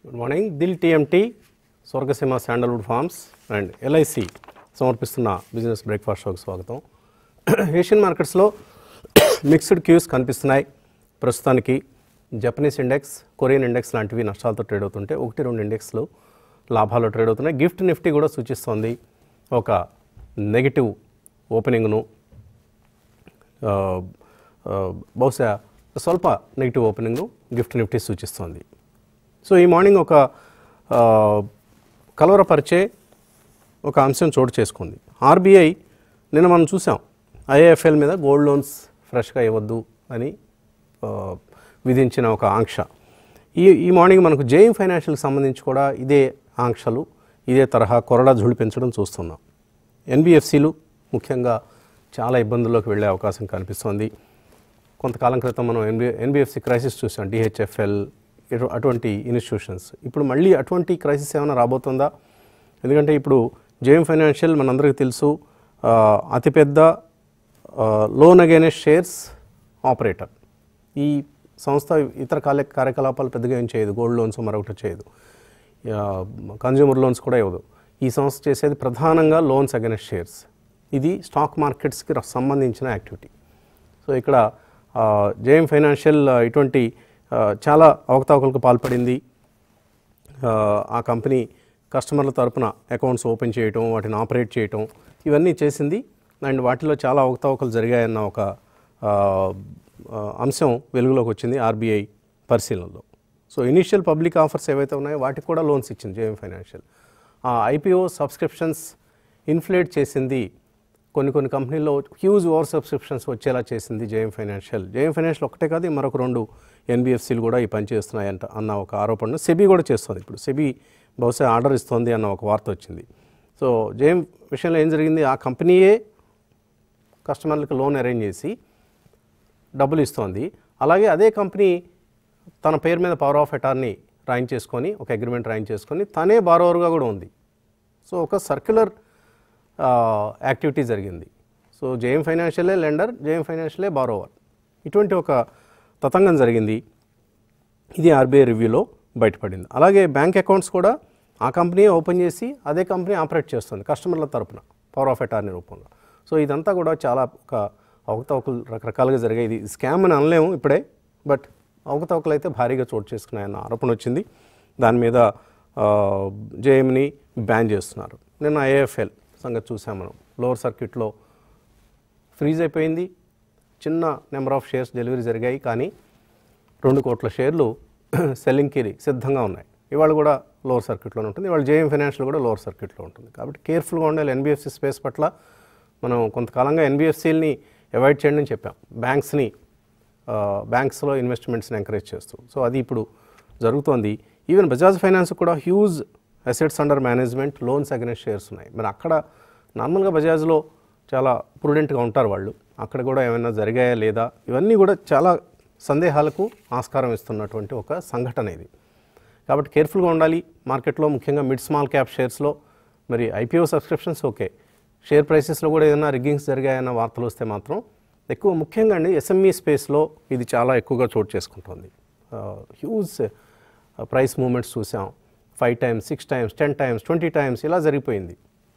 Good morning Dil TMT Swargaseema sandalwood farms and LIC సమర్పిస్తున్న business breakfast షోకి స్వాగతం ఏషియన్ మార్కెట్స్లో మిక్స్డ్ క్యూస్ కనిపిస్తున్నాయి ప్రస్తుతానికి జపనీస్ ఇండెక్స్ కొరియన్ ఇండెక్స్ లాంటివి నష్టాలతో ట్రేడ్ అవుతుంటే ఒకటి రెండు ఇండెక్స్లు లాభాలు ట్రేడ్ అవుతున్నాయి గిఫ్ట్ నిఫ్టీ కూడా సూచిస్తోంది ఒక నెగిటివ్ ఓపెనింగ్ను ఆ, ఆ, బహుశా స్వల్ప నెగిటివ్ ఓపెనింగ్ను గిఫ్ట్ నిఫ్టీ సూచిస్తోంది సో ఈ మార్నింగ్ ఒక ఆ, కలవరపరిచే ఒక అంశం చోటు చేసుకుంది ఆర్బీఐ నిన్న మనం చూసాం ఐఏఎఫ్ఎల్ మీద గోల్డ్ లోన్స్ ఫ్రెష్గా ఇవ్వద్దు అని ఆ, విధించిన ఒక ఆంక్ష ఈ ఈ మార్నింగ్ మనకు జేఎం ఫైనాన్షియల్కి సంబంధించి కూడా ఇదే ఆంక్షలు ఇదే తరహా కొరడా పెంచడం చూస్తున్నాం ఎన్బిఎఫ్సిలు ముఖ్యంగా చాలా ఇబ్బందుల్లోకి వెళ్ళే అవకాశం కనిపిస్తోంది కొంతకాలం క్రితం మనం ఎన్బి ఎన్బిఎఫ్సి క్రైసిస్ చూసాం డిహెచ్ఎఫ్ఎల్ ఇటు- అటువంటి ఇన్స్టిట్యూషన్స్ ఇప్పుడు మళ్ళీ అటువంటి క్రైసిస్ ఏమైనా రాబోతుందా ఎందుకంటే ఇప్పుడు జేఎం ఫైనాన్షియల్ మనందరికీ తెలుసు ఆ, అతిపెద్ద లోన్ అగైనెస్ట్ షేర్స్ ఆపరేటర్ ఈ సంస్థ ఇతర కార్య కార్యకలాపాలు పెద్దగా ఏం చేయదు గోల్డ్ లోన్స్ మరొకటి చేయదు కన్జ్యూమర్ లోన్స్ కూడా ఇవ్వదు ఈ సంస్థ చేసేది ప్రధానంగా లోన్స్ అగైనెస్ట్ షేర్స్ ఇది స్టాక్ మార్కెట్స్కి ర- సంబంధించిన యాక్టివిటీ సో ఇక్కడ జేఎం ఫైనాన్షియల్ ఆ, ఇటువంటి ఆ, చాలా అవకతవకలకు పాల్పడింది ఆ, ఆ కంపెనీ కస్టమర్ల తరపున అకౌంట్స్ ఓపెన్ చేయటం వాటిని ఆపరేట్ చేయటం ఇవన్నీ చేసింది అండ్ వాటిలో చాలా అవకతవకలు జరిగాయన్న ఒక ఆ, ఆ, అంశం వెలుగులోకి వచ్చింది ఆర్బీఐ పరిశీలనలో సో ఇనీషియల్ పబ్లిక్ ఆఫర్స్ ఏవైతే ఉన్నాయో వాటికి కూడా లోన్స్ ఇచ్చింది జేఎం ఫైనాన్షియల్ ఆ ఐపీఓ సబ్స్క్రిప్షన్స్ ఇన్ఫ్లేట్ చేసింది కొన్ని కొన్ని కంపెనీల్లో హ్యూజ్ ఓవర్ సబ్స్క్రిప్షన్స్ వచ్చేలా చేసింది జేఎం ఫైనాన్షియల్ జేఎం ఫైనాన్షియల్ ఒకటే కాదు మరొక రెండు ఎన్బిఎఫ్సీలు కూడా ఈ పని చేస్తున్నాయంట అన్న ఒక ఆరోపణను సెబీ కూడా చేస్తుంది ఇప్పుడు సెబీ బహుశా ఆర్డర్ ఇస్తోంది అన్న ఒక వార్త వచ్చింది సో జేఎం విషయంలో ఏం జరిగింది ఆ కంపెనీయే కస్టమర్లకు లోన్ అరేంజ్ చేసి డబ్బులు ఇస్తోంది అలాగే అదే కంపెనీ తన పేరు మీద పవర్ ఆఫ్ అటార్నీ రాయించేసుకొని ఒక అగ్రిమెంట్ రాయించేసుకొని తనే బారోవర్గా కూడా ఉంది సో ఒక సర్క్యులర్ యాక్టివిటీ జరిగింది సో జేఎం ఫైనాన్షియలే లెండర్ జేఎం ఫైనాన్షియలే బారోవర్ ఇటువంటి ఒక తతంగం జరిగింది ఇది ఆర్బీఐ రివ్యూలో బయటపడింది అలాగే బ్యాంక్ అకౌంట్స్ కూడా ఆ కంపెనీ ఓపెన్ చేసి అదే కంపెనీ ఆపరేట్ చేస్తుంది కస్టమర్ల తరపున పవర్ ఆఫ్ అటార్నీ రూపంలో సో ఇదంతా కూడా చాలా ఒక అవకతవకలు రకరకాలుగా జరిగాయి ఇది స్కామ్ అని అనలేము ఇప్పుడే బట్ అవకతవకలు అయితే భారీగా చోటు చేసుకున్నాయన్న ఆరోపణ వచ్చింది దాని మీద జేఎంని బ్యాన్ చేస్తున్నారు నిన్న ఐఏఎఫ్ఎల్ సంగతి చూసాం మనం లోవర్ సర్క్యూట్లో ఫ్రీజ్ అయిపోయింది చిన్న నెంబర్ ఆఫ్ షేర్స్ డెలివరీ జరిగాయి కానీ రెండు కోట్ల షేర్లు సెల్లింగ్కి సిద్ధంగా ఉన్నాయి ఇవాళ కూడా లోవర్ సర్క్యూట్లోనే ఉంటుంది ఇవాళ జేఎం ఫైనాన్షియల్ కూడా లోవర్ సర్క్యూట్లో ఉంటుంది కాబట్టి కేర్ఫుల్గా ఉండాలి ఎన్బిఎఫ్సి స్పేస్ పట్ల మనం కొంతకాలంగా ఎన్బిఎఫ్సీలని అవాయిడ్ చేయండి అని చెప్పాం బ్యాంక్స్ని బ్యాంక్స్లో ఇన్వెస్ట్మెంట్స్ని ఎంకరేజ్ చేస్తూ సో అది ఇప్పుడు జరుగుతోంది ఈవెన్ బజాజ్ ఫైనాన్స్ కూడా huge assets under management loans against shares ఉన్నాయి మరి అక్కడ నార్మల్గా బజాజ్లో చాలా ప్రుడెంట్గా ఉంటారు వాళ్ళు అక్కడ కూడా ఏమైనా జరిగాయా లేదా ఇవన్నీ కూడా చాలా సందేహాలకు ఆస్కారం ఇస్తున్నటువంటి ఒక సంఘటన ఇది కాబట్టి కేర్ఫుల్గా ఉండాలి మార్కెట్లో ముఖ్యంగా మిడ్ స్మాల్ క్యాప్ షేర్స్లో మరి ఐపీఓ సబ్స్క్రిప్షన్స్ ఓకే షేర్ ప్రైసెస్లో కూడా ఏదైనా రిగ్గింగ్స్ జరిగాయన్న వార్తలు వస్తే మాత్రం ఎక్కువ ముఖ్యంగా అండి ఎస్ఎంఈ స్పేస్లో ఇది చాలా ఎక్కువగా చోటు చేసుకుంటుంది హ్యూజ్ ప్రైస్ మూమెంట్స్ చూసాం five times six times ten times twenty times ఇలా జరిగిపోయింది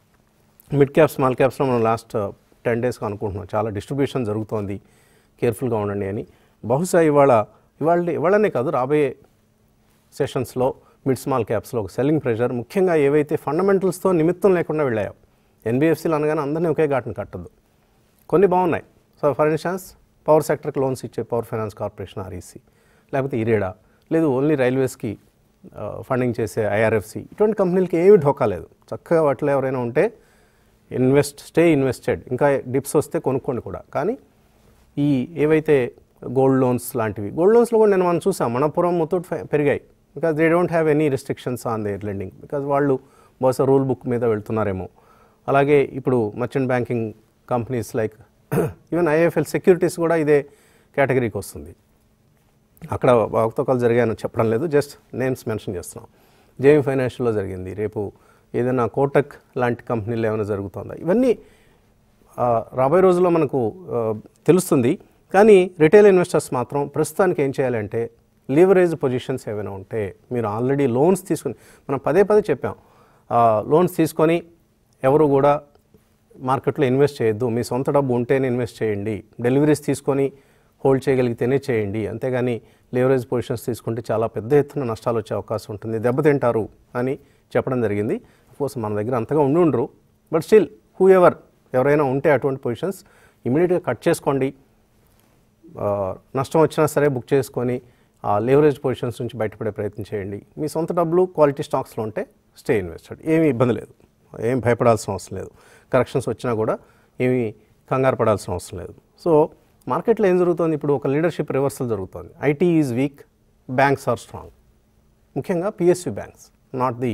మిడ్ క్యాప్ స్మాల్ క్యాప్స్లో మనం లాస్ట్ టెన్ డేస్గా అనుకుంటున్నాం చాలా డిస్ట్రిబ్యూషన్ జరుగుతోంది కేర్ఫుల్గా ఉండండి అని బహుశా ఇవాళ ఇవాళ ఇవాళనే కాదు రాబోయే సెషన్స్లో మిడ్ స్మాల్ క్యాప్స్లో ఒక సెల్లింగ్ ప్రెషర్ ముఖ్యంగా ఏవైతే ఫండమెంటల్స్తో నిమిత్తం లేకుండా వెళ్ళాయో ఎన్బిఎఫ్సీలు అనగానే అందరినీ ఒకే ఘాటును కట్టదు కొన్ని బాగున్నాయి సో ఫర్ ఇన్స్టాన్స్ పవర్ సెక్టర్కి లోన్స్ ఇచ్చే పవర్ ఫైనాన్స్ కార్పొరేషన్ ఆర్ఈసీ లేకపోతే ఇరేడా లేదు ఓన్లీ రైల్వేస్కి ఫండింగ్ చేసే ఐఆర్ఎఫ్సి ఇటువంటి కంపెనీలకి ఏమీ ఢోకా లేదు చక్కగా వాటిలో ఎవరైనా ఉంటే ఇన్వెస్ట్ స్టే ఇన్వెస్టెడ్ ఇంకా డిప్స్ వస్తే కొనుక్కోండి కూడా కానీ ఈ ఏవైతే గోల్డ్ లోన్స్ లాంటివి గోల్డ్ లోన్స్లో కూడా నేను మనం చూసాం మనపురం ముత్తూట్ ఫై- పెరిగాయి because they don't have any restrictions on their lending because వాళ్ళు బహుశా రూల్ బుక్ మీద వెళ్తున్నారేమో అలాగే ఇప్పుడు merchant banking companies like even IIFL securities కూడా ఇదే కేటగిరీకి వస్తుంది అక్కడ అవకతవకలు జరిగాయని చెప్పడం లేదు జస్ట్ నేమ్స్ మెన్షన్ చేస్తున్నాం జేఎం ఫైనాన్షియల్లో జరిగింది రేపు ఏదైనా కోటక్ లాంటి కంపెనీలు ఏమైనా జరుగుతుందా ఇవన్నీ ఆ, రాబోయే రోజుల్లో మనకు ఆ, తెలుస్తుంది కానీ రిటైల్ ఇన్వెస్టర్స్ మాత్రం ప్రస్తుతానికి ఏం చేయాలంటే లీవరేజ్ పొజిషన్స్ ఏమైనా ఉంటే మీరు ఆల్రెడీ లోన్స్ తీసుకుని మనం పదే పదే చెప్పాం లోన్స్ తీసుకొని ఎవరు కూడా మార్కెట్లో ఇన్వెస్ట్ చేయొద్దు మీ సొంత డబ్బు ఉంటేనే ఇన్వెస్ట్ చేయండి డెలివరీస్ తీసుకొని హోల్డ్ చేయగలిగితేనే చేయండి అంతేగాని లేవరేజ్ పొజిషన్స్ తీసుకుంటే చాలా పెద్ద ఎత్తున నష్టాలు వచ్చే అవకాశం ఉంటుంది దెబ్బతింటారు అని చెప్పడం జరిగింది కోర్స్ మన దగ్గర అంతగా ఉండి ఉండరు బట్ స్టిల్ హూ ఎవర్ ఎవరైనా ఉంటే అటువంటి పొజిషన్స్ ఇమీడియట్గా కట్ చేసుకోండి ఆ, నష్టం వచ్చినా సరే బుక్ చేసుకొని ఆ లేవరేజ్ పొజిషన్స్ నుంచి బయటపడే ప్రయత్నం చేయండి మీ సొంత డబ్బులు క్వాలిటీ స్టాక్స్లో ఉంటే స్టే ఇన్వెస్టెడ్ ఏమీ ఇబ్బంది లేదు ఏం భయపడాల్సిన అవసరం లేదు కరెక్షన్స్ వచ్చినా కూడా ఏమీ కంగారు పడాల్సిన అవసరం లేదు సో మార్కెట్లో ఏం జరుగుతుంది ఇప్పుడు ఒక లీడర్షిప్ రివర్సల్ జరుగుతుంది IT is weak banks are strong ముఖ్యంగా PSU banks not the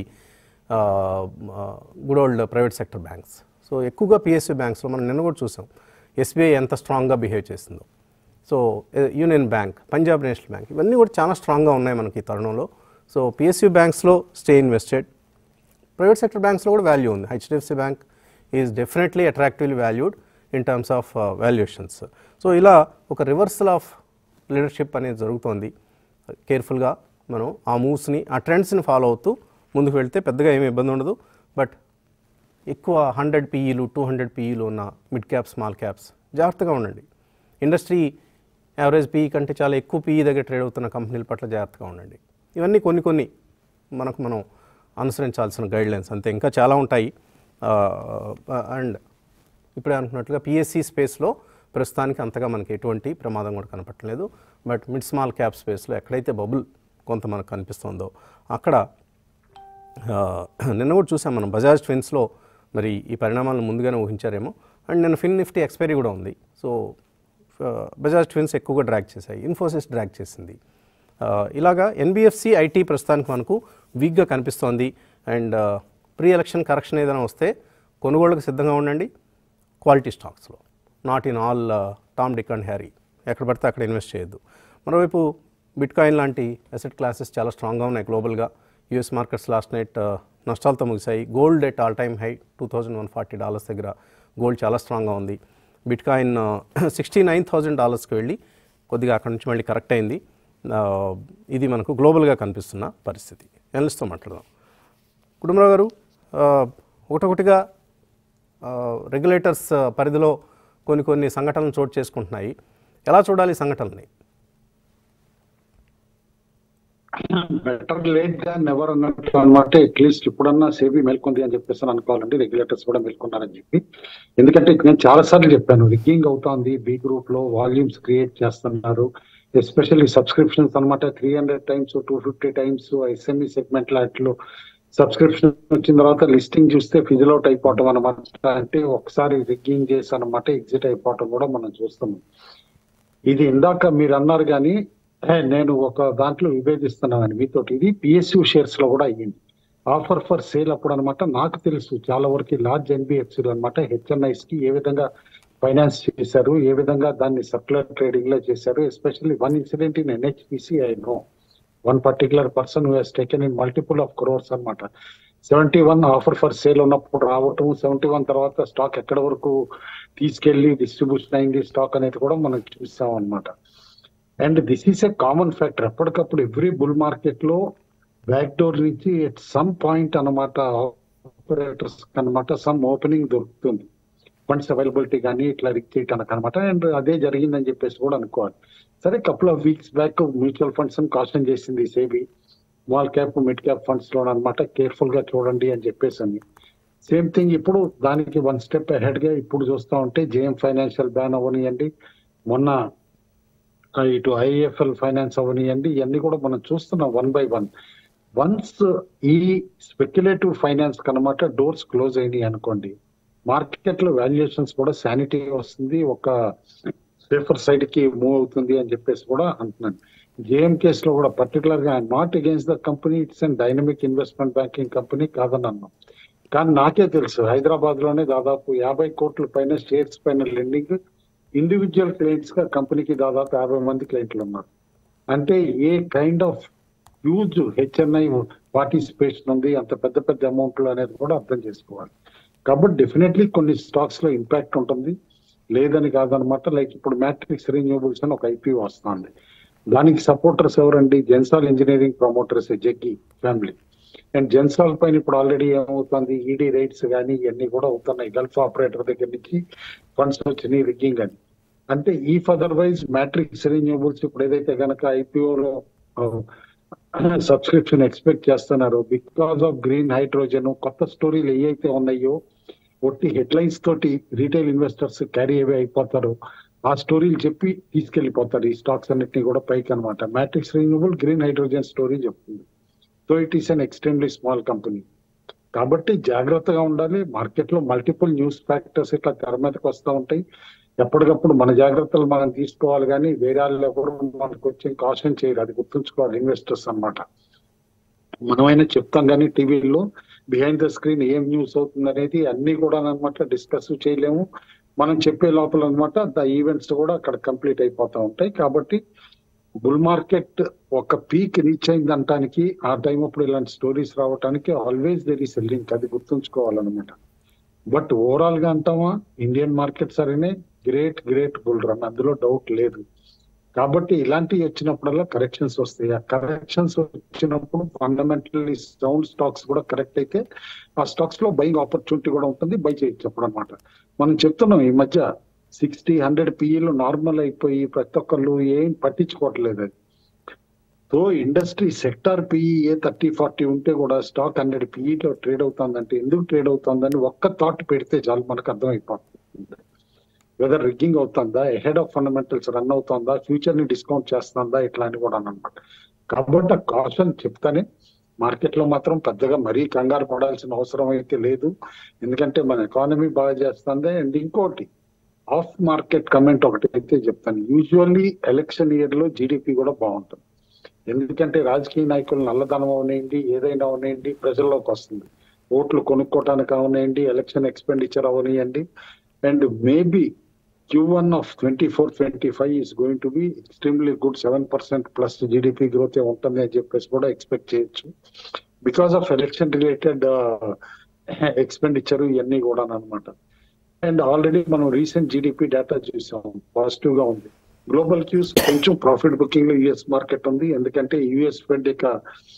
good old private sector banks so ఎక్కువగా పిఎస్యు బ్యాంక్స్లో మనం నిన్న కూడా చూసాం ఎస్బీఐ ఎంత స్ట్రాంగ్గా బిహేవ్ చేసిందో సో ఏ- union bank Punjab national bank ఇవన్నీ కూడా చాలా స్ట్రాంగ్గా ఉన్నాయి మనకి ఈ తరుణంలో సో పిఎస్యు బ్యాంక్స్లో స్టే ఇన్వెస్టెడ్ ప్రైవేట్ సెక్టర్ బ్యాంక్స్లో కూడా వాల్యూ ఉంది HDFC bank is definitely attractively valued in terms of valuations so ఇలా ఒక రివర్సల్ ఆఫ్ లీడర్షిప్ అనేది జరుగుతోంది కేర్ఫుల్గా మనం ఆ మూవ్స్ని ఆ ట్రెండ్స్ని ఫాలో అవుతూ ముందుకు వెళ్తే పెద్దగా ఏమీ ఇబ్బంది ఉండదు బట్ ఎక్కువ హండ్రెడ్ పీఈలు టూ హండ్రెడ్ పీఈలు ఉన్న మిడ్ క్యాప్ స్మాల్ క్యాప్స్ జాగ్రత్తగా ఉండండి ఇండస్ట్రీ యావరేజ్ పీఈ కంటే చాలా ఎక్కువ పీఈ దగ్గర ట్రేడ్ అవుతున్న కంపెనీల పట్ల జాగ్రత్తగా ఉండండి ఇవన్నీ కొన్ని కొన్ని మనకు మనం అనుసరించాల్సిన గైడ్లైన్స్ అంతే ఇంకా చాలా ఉంటాయి అండ్ ఇప్పుడే అనుకున్నట్లుగా పిఎస్సి స్పేస్లో ప్రస్తుతానికి అంతగా మనకి ఎటువంటి ప్రమాదం కూడా కనపట్టలేదు బట్ మిడ్ స్మాల్ క్యాప్ స్పేస్లో ఎక్కడైతే బబుల్ కొంత మనకు కనిపిస్తుందో అక్కడ ఆ, నిన్న కూడా చూసాం మనం బజాజ్ ట్విన్స్లో మరి ఈ పరిణామాలను ముందుగానే ఊహించారేమో అండ్ నిన్న ఫిన్ నిఫ్టీ ఎక్స్పైరీ కూడా ఉంది సో ఆ, బజాజ్ ట్విన్స్ ఎక్కువగా డ్రాగ్ చేశాయి ఇన్ఫోసిస్ డ్రాగ్ చేసింది ఆ, ఇలాగా ఎన్బిఎఫ్సి ఐటీ ప్రస్తుతానికి మనకు వీక్గా కనిపిస్తోంది అండ్ ప్రీ ఎలక్షన్ కరెక్షన్ ఏదైనా వస్తే కొనుగోళ్లకు సిద్ధంగా ఉండండి క్వాలిటీ స్టాక్స్లో not in all Tom Dick and Harry ఎక్కడ పడితే అక్కడ ఇన్వెస్ట్ చేయొద్దు మరోవైపు బిట్కాయిన్ లాంటి అసెట్ క్లాసెస్ చాలా స్ట్రాంగ్గా ఉన్నాయి గ్లోబల్గా యూఎస్ మార్కెట్స్ లాస్ట్ నైట్ నష్టాలతో ముగిశాయి gold at all time high two thousand one forty dollars దగ్గర గోల్డ్ చాలా స్ట్రాంగ్గా ఉంది బిట్కాయిన్ సిక్స్టీ నైన్ థౌజండ్ డాలర్స్కి వెళ్ళి కొద్దిగా అక్కడ నుంచి మళ్ళీ కరెక్ట్ అయింది ఆ, ఇది మనకు గ్లోబల్గా కనిపిస్తున్న పరిస్థితి ఎనలిస్ట్తో మాట్లాడదాం కుటుంబరావు గారు ఆ, ఒకటొకటిగా రెగ్యులేటర్స్ పరిధిలో కొన్ని కొన్ని సంఘటనలు చోటు చేసుకుంటున్నాయి ఎలా చూడాలి ఈ సంఘటనల్ని బెటర్ లేట్ దాన్ నెవర్ అన్నట్టు అనమాట అట్లీస్ట్ ఇప్పుడన్నా సేబీ మేల్కొంది అని చెప్పేసి అని అనుకోవాలండి రెగ్యులేటర్స్ కూడా మేల్కొన్నారని చెప్పి ఎందుకంటే నేను చాలా సార్లు చెప్పాను రిగ్గింగ్ అవుతోంది బి గ్రూప్ లో వాల్యూమ్స్ క్రియేట్ చేస్తున్నారు ఎస్పెషల్లీ సబ్స్క్రిప్షన్స్ అన్నమాట three hundred times two fifty times SME segment లాట్లో సబ్స్క్రిప్షన్ వచ్చిన తర్వాత లిస్టింగ్ చూస్తే ఫిజిల్ అవుట్ అయిపోవటం అనమాట అంటే ఒకసారి రిగ్గింగ్ చేసి అనమాట ఎగ్జిట్ అయిపోవటం కూడా మనం చూస్తున్నాం ఇది ఇందాక మీరు అన్నారు కానీ "హే, నేను ఒక దాంట్లో విభేదిస్తున్నానని మీతో ఇది పిఎస్యు షేర్స్ లో కూడా అయ్యింది ఆఫర్ ఫర్ సేల్ అప్పుడు అనమాట నాకు తెలుసు చాలా వరకు లార్జ్ ఎన్బిఎఫ్సి అనమాట హెచ్ఎన్ఐస్ కి ఏ విధంగా ఫైనాన్స్ చేశారు ఏ విధంగా దాన్ని సర్క్యులర్ ట్రేడింగ్ లో చేశారు especially one incident in NHPC I know one particular person who he's taken in multiple of crores అనమాట seventy one offer for sale ఉన్నప్పుడు రావటం సెవెంటీ వన్ తర్వాత స్టాక్ ఎక్కడ వరకు తీసుకెళ్లి డిస్ట్రిబ్యూషన్ అయింది స్టాక్ అనేది కూడా మనం చూసాం అనమాట and this is a common factor ఎప్పటికప్పుడు ఎవ్రీ బుల్ మార్కెట్ లో బ్యాక్ డోర్ నుంచి ఎట్ సమ్ పాయింట్ అనమాట ఆపరేటర్స్ అనమాట సమ్ ఓపెనింగ్ దొరుకుతుంది ఫండ్స్ అవైలబిలిటీ కానీ ఇట్లా రిక్ చేయటానికి అనమాట అండ్ అదే జరిగిందని చెప్పేసి కూడా అనుకోవాలి సరే couple of weeks back mutual funds caution చేసింది SEBI small cap mid cap funds లో అనమాట కేర్ఫుల్ గా చూడండి అని చెప్పేసి అని సేమ్ థింగ్ ఇప్పుడు దానికి వన్ స్టెప్ అహెడ్ గా ఇప్పుడు చూస్తా ఉంటే జేఎం ఫైనాన్షియల్ బ్యాన్ అవనియండి మొన్న ఆ, ఇటు ఐఎఫ్ఎల్ ఫైనాన్స్ అవనియండి ఇవన్నీ కూడా మనం చూస్తున్నాం వన్ బై వన్ వన్స్ ఈ స్పెక్యులేటివ్ ఫైనాన్స్ కనమాట డోర్స్ క్లోజ్ అయినాయి అనుకోండి మార్కెట్ లో వాల్యుయేషన్స్ కూడా శానిటీ వస్తుంది ఒక సేఫర్ సైడ్ కి మూవ్ అవుతుంది అని చెప్పేసి కూడా అంటున్నాను జేఎం కేస్ లో కూడా పర్టికులర్ గా not against the company it's and dynamic investment banking company కాదని అన్నాం కానీ నాకే తెలుసు హైదరాబాద్ లోనే దాదాపు యాభై కోట్ల పైన షేర్స్ పైన లెండింగ్ ఇండివిజువల్ క్లయింట్స్ గా కంపెనీకి దాదాపు యాభై మంది క్లయింట్లు ఉన్నారు అంటే a kind of huge HNI participation ఉంది అంత పెద్ద పెద్ద అమౌంట్లు అనేది కూడా అర్థం చేసుకోవాలి కాబట్టి డెఫినెట్లీ కొన్ని స్టాక్స్ లో ఇంపాక్ట్ ఉంటుంది లేదని కాదనమాట లైక్ ఇప్పుడు మ్యాట్రిక్స్ రెన్యూబుల్స్ అని ఒక ఐపీఓ వస్తుంది దానికి సపోర్టర్స్ ఎవరండి Gensol engineering promoters Jaggi family and Gensol పైన ఇప్పుడు ఆల్రెడీ ఏమవుతుంది ఈడీ రైట్స్ కానీ ఇవన్నీ కూడా అవుతున్నాయి గల్ఫ్ ఆపరేటర్ దగ్గర నుంచి ఫండ్స్ వచ్చినాయి రిగ్గింగ్ అని అంటే ఈ అదర్వైజ్ మ్యాట్రిక్స్ రెన్యూబుల్స్ ఇప్పుడు ఏదైతే గనక ఐపీఓలో సబ్స్క్రిప్షన్ ఎక్స్పెక్ట్ చేస్తున్నారు బికాస్ ఆఫ్ గ్రీన్ హైడ్రోజన్ కొత్త స్టోరీలు ఏవైతే ఉన్నాయో ఒట్టి హెడ్లైన్స్ తోటి రీటైల్ ఇన్వెస్టర్స్ క్యారీ అవే అయిపోతారు ఆ స్టోరీలు చెప్పి తీసుకెళ్లిపోతారు ఈ స్టాక్స్ అన్నిటిని కూడా పైకి అనమాట matrix renewable green hydrogen story చెప్తుంది so it is an extremely small company కాబట్టి జాగ్రత్తగా ఉండాలి మార్కెట్ లో మల్టిపుల్ న్యూస్ ఫ్యాక్టర్స్ ఇట్లా తెర మీదకి వస్తూ ఉంటాయి ఎప్పటికప్పుడు మన జాగ్రత్తలు మనం తీసుకోవాలి కానీ వేరే వాళ్ళు ఎవరు మనకు వచ్చి కాషన్ చేయరు అది గుర్తుంచుకోవాలి ఇన్వెస్టర్స్ అన్నమాట మనమైనా చెప్తాం కానీ టీవీలో బిహైండ్ ద స్క్రీన్ ఏం న్యూస్ అవుతుంది అనేది అన్ని కూడా అనమాట డిస్కస్ చేయలేము మనం చెప్పే లోపల అనమాట ద ఈవెంట్స్ కూడా అక్కడ కంప్లీట్ అయిపోతా ఉంటాయి కాబట్టి బుల్ మార్కెట్ ఒక పీక్ రీచ్ అయింది అంటానికి ఆ టైం అప్పుడు ఇలాంటి స్టోరీస్ రావడానికి ఆల్వేస్ దెర్ ఈస్ లింక్ అది గుర్తుంచుకోవాలన్నమాట బట్ ఓవరాల్ గా అంటామా ఇండియన్ మార్కెట్ సరేనే గ్రేట్ గ్రేట్ బుల్ రన్ అందులో డౌట్ లేదు కాబట్టి ఇలాంటివి వచ్చినప్పుడల్లా కరెక్షన్స్ వస్తాయి ఆ కరెక్షన్స్ వచ్చినప్పుడు ఫండమెంటల్లీ సౌండ్ స్టాక్స్ కూడా కరెక్ట్ అయితే ఆ స్టాక్స్ లో బయింగ్ ఆపర్చునిటీ కూడా ఉంటుంది బై చేయొచ్చు అప్పుడు అనమాట మనం చెప్తున్నాం ఈ మధ్య సిక్స్టీ హండ్రెడ్ పిఈలు నార్మల్ అయిపోయి ప్రతి ఒక్కళ్ళు ఏం పట్టించుకోవట్లేదు అది సో ఇండస్ట్రీ సెక్టార్ పిఈ ఏ థర్టీ ఫార్టీ ఉంటే కూడా స్టాక్ హండ్రెడ్ పిఈలో ట్రేడ్ అవుతుందంటే ఎందుకు ట్రేడ్ అవుతుందని ఒక్క థాట్ పెడితే చాలు మనకు అర్థమైపోతుంది వెదర్ రిగ్గింగ్ అవుతుందా హెడ్ ఆఫ్ ఫండమెంటల్స్ రన్ అవుతుందా ఫ్యూచర్ ని డిస్కౌంట్ చేస్తుందా ఇట్లా అని కూడా అనమాట కాబట్టి ఆ కాషన్ చెప్తానే మార్కెట్ లో మాత్రం పెద్దగా మరీ కంగారు పడాల్సిన అవసరం అయితే లేదు ఎందుకంటే మన ఎకానమీ బాగా చేస్తుంది అండ్ ఇంకోటి ఆఫ్ మార్కెట్ కమెంట్ ఒకటి అయితే చెప్తాను యూజువల్లీ ఎలక్షన్ ఇయర్ లో జీడిపి కూడా బాగుంటుంది ఎందుకంటే రాజకీయ నాయకులు నల్లధనం అవనేయండి ఏదైనా అవనేయండి ప్రజల్లోకి వస్తుంది ఓట్లు కొనుక్కోవటానికి అవనేయండి ఎలక్షన్ ఎక్స్పెండిచర్ అవనియండి and maybe Q one of twenty four twenty five is going to be extremely good seven percent plus GDP growth ఉంటుంది అని చెప్పేసి కూడా ఎక్స్పెక్ట్ చేయొచ్చు because of election related expenditure ఇవన్నీ కూడా అనమాట అండ్ ఆల్రెడీ మనం రీసెంట్ జీడిపి డేటా చూసాం పాజిటివ్ గా ఉంది గ్లోబల్ క్యూస్ కొంచెం ప్రాఫిట్ బుకింగ్ లో యుఎస్ మార్కెట్ ఉంది ఎందుకంటే యుఎస్ ఫెడ్ ఇక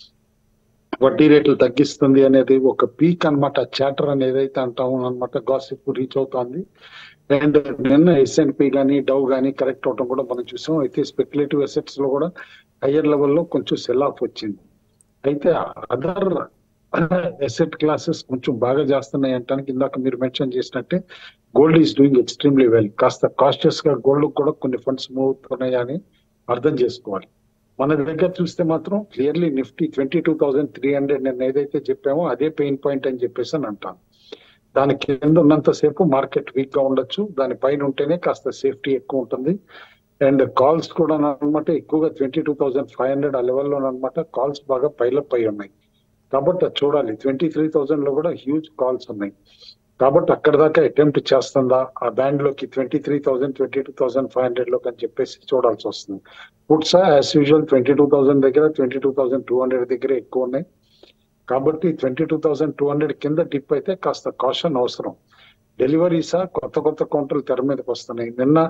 వడ్డీ రేట్లు తగ్గిస్తుంది అనేది ఒక పీక్ అన్నమాట చాటర్ అని ఏదైతే అంటామో అనమాట గాసిప్ రీచ్ అవుతుంది అండ్ నిన్న ఎస్ఎన్పి కానీ డవ్ కానీ కరెక్ట్ అవటం కూడా మనం చూసాం అయితే స్పెక్యులేటివ్ అసెట్స్ లో కూడా హయ్యర్ లెవెల్లో కొంచెం సెల్ ఆఫ్ వచ్చింది అయితే అదర్ అసెట్ క్లాసెస్ కొంచెం బాగా చేస్తున్నాయి అంటానికి ఇందాక మీరు మెన్షన్ చేసినట్టే gold is doing extremely well కాస్త కాస్టియస్ గా గోల్డ్ కూడా కొన్ని ఫండ్స్ మూవ్ అవుతున్నాయి అని అర్థం చేసుకోవాలి మన దగ్గర చూస్తే మాత్రం clearly Nifty twenty two thousand three hundred నేను ఏదైతే చెప్పామో అదే పెయిన్ పాయింట్ అని చెప్పేసి అని అంటాను దాని కింద ఉన్నంత సేపు మార్కెట్ వీక్ గా ఉండొచ్చు దాని పైన ఉంటేనే కాస్త సేఫ్టీ ఎక్కువ ఉంటుంది అండ్ కాల్స్ కూడా అనమాట ఎక్కువగా twenty two thousand five hundred ఆ లెవెల్లో అనమాట కాల్స్ బాగా పైలప్ అయి ఉన్నాయి కాబట్టి అది చూడాలి ట్వంటీ త్రీ థౌసండ్ లో కూడా హ్యూజ్ కాల్స్ ఉన్నాయి కాబట్టి అక్కడ దాకా అటెంప్ట్ చేస్తుందా ఆ బ్యాండ్ లోకి twenty three thousand twenty two thousand five hundred లోకి అని చెప్పేసి చూడాల్సి వస్తుంది puts as usual twenty two thousand దగ్గర twenty two thousand two hundred దగ్గర ఎక్కువ ఉన్నాయి కాబట్టి twenty two thousand two hundred కింద డిప్ అయితే కాస్త కాషన్ అవసరం డెలివరీసా కొత్త కొత్త కౌంటర్లు తెర మీదకి వస్తున్నాయి నిన్న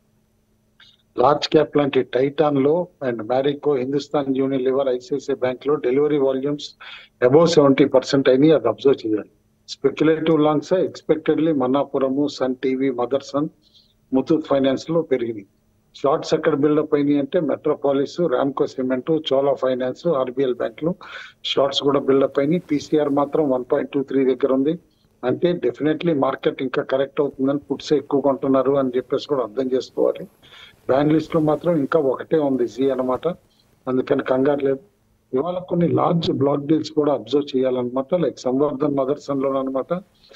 లార్జ్ క్యాప్ లాంటి టైటాన్ లో and Marico Hindustan Unilever ICICI bank లో delivery volumes above seventy percent అయినాయి అది అబ్జర్వ్ చేయాలి speculative longs expectedly Manappuram Sun TV Motherson Muthoot finance లో పెరిగినాయి షార్ట్స్ ఎక్కడ బిల్డప్ అయినాయి అంటే Metropolis Ramco cement Chola finance RBL bank లో షార్ట్స్ కూడా బిల్డప్ అయినాయి పీసీఆర్ మాత్రం వన్ పాయింట్ టూ త్రీ దగ్గర ఉంది అంటే డెఫినెట్లీ మార్కెట్ ఇంకా కరెక్ట్ అవుతుందని పుట్స్ ఎక్కువ కొంటున్నారు అని చెప్పేసి కూడా అర్థం చేసుకోవాలి బ్యాన్ లిస్ట్ లో మాత్రం ఇంకా ఒకటే ఉంది జీ అనమాట అందుకని కంగారు లేదు ఇవాళ కొన్ని లార్జ్ బ్లాక్ డీల్స్ కూడా అబ్జర్వ్ చేయాలన్నమాట లైక్ సంవర్ధన్ మదర్సన్ లో అనమాట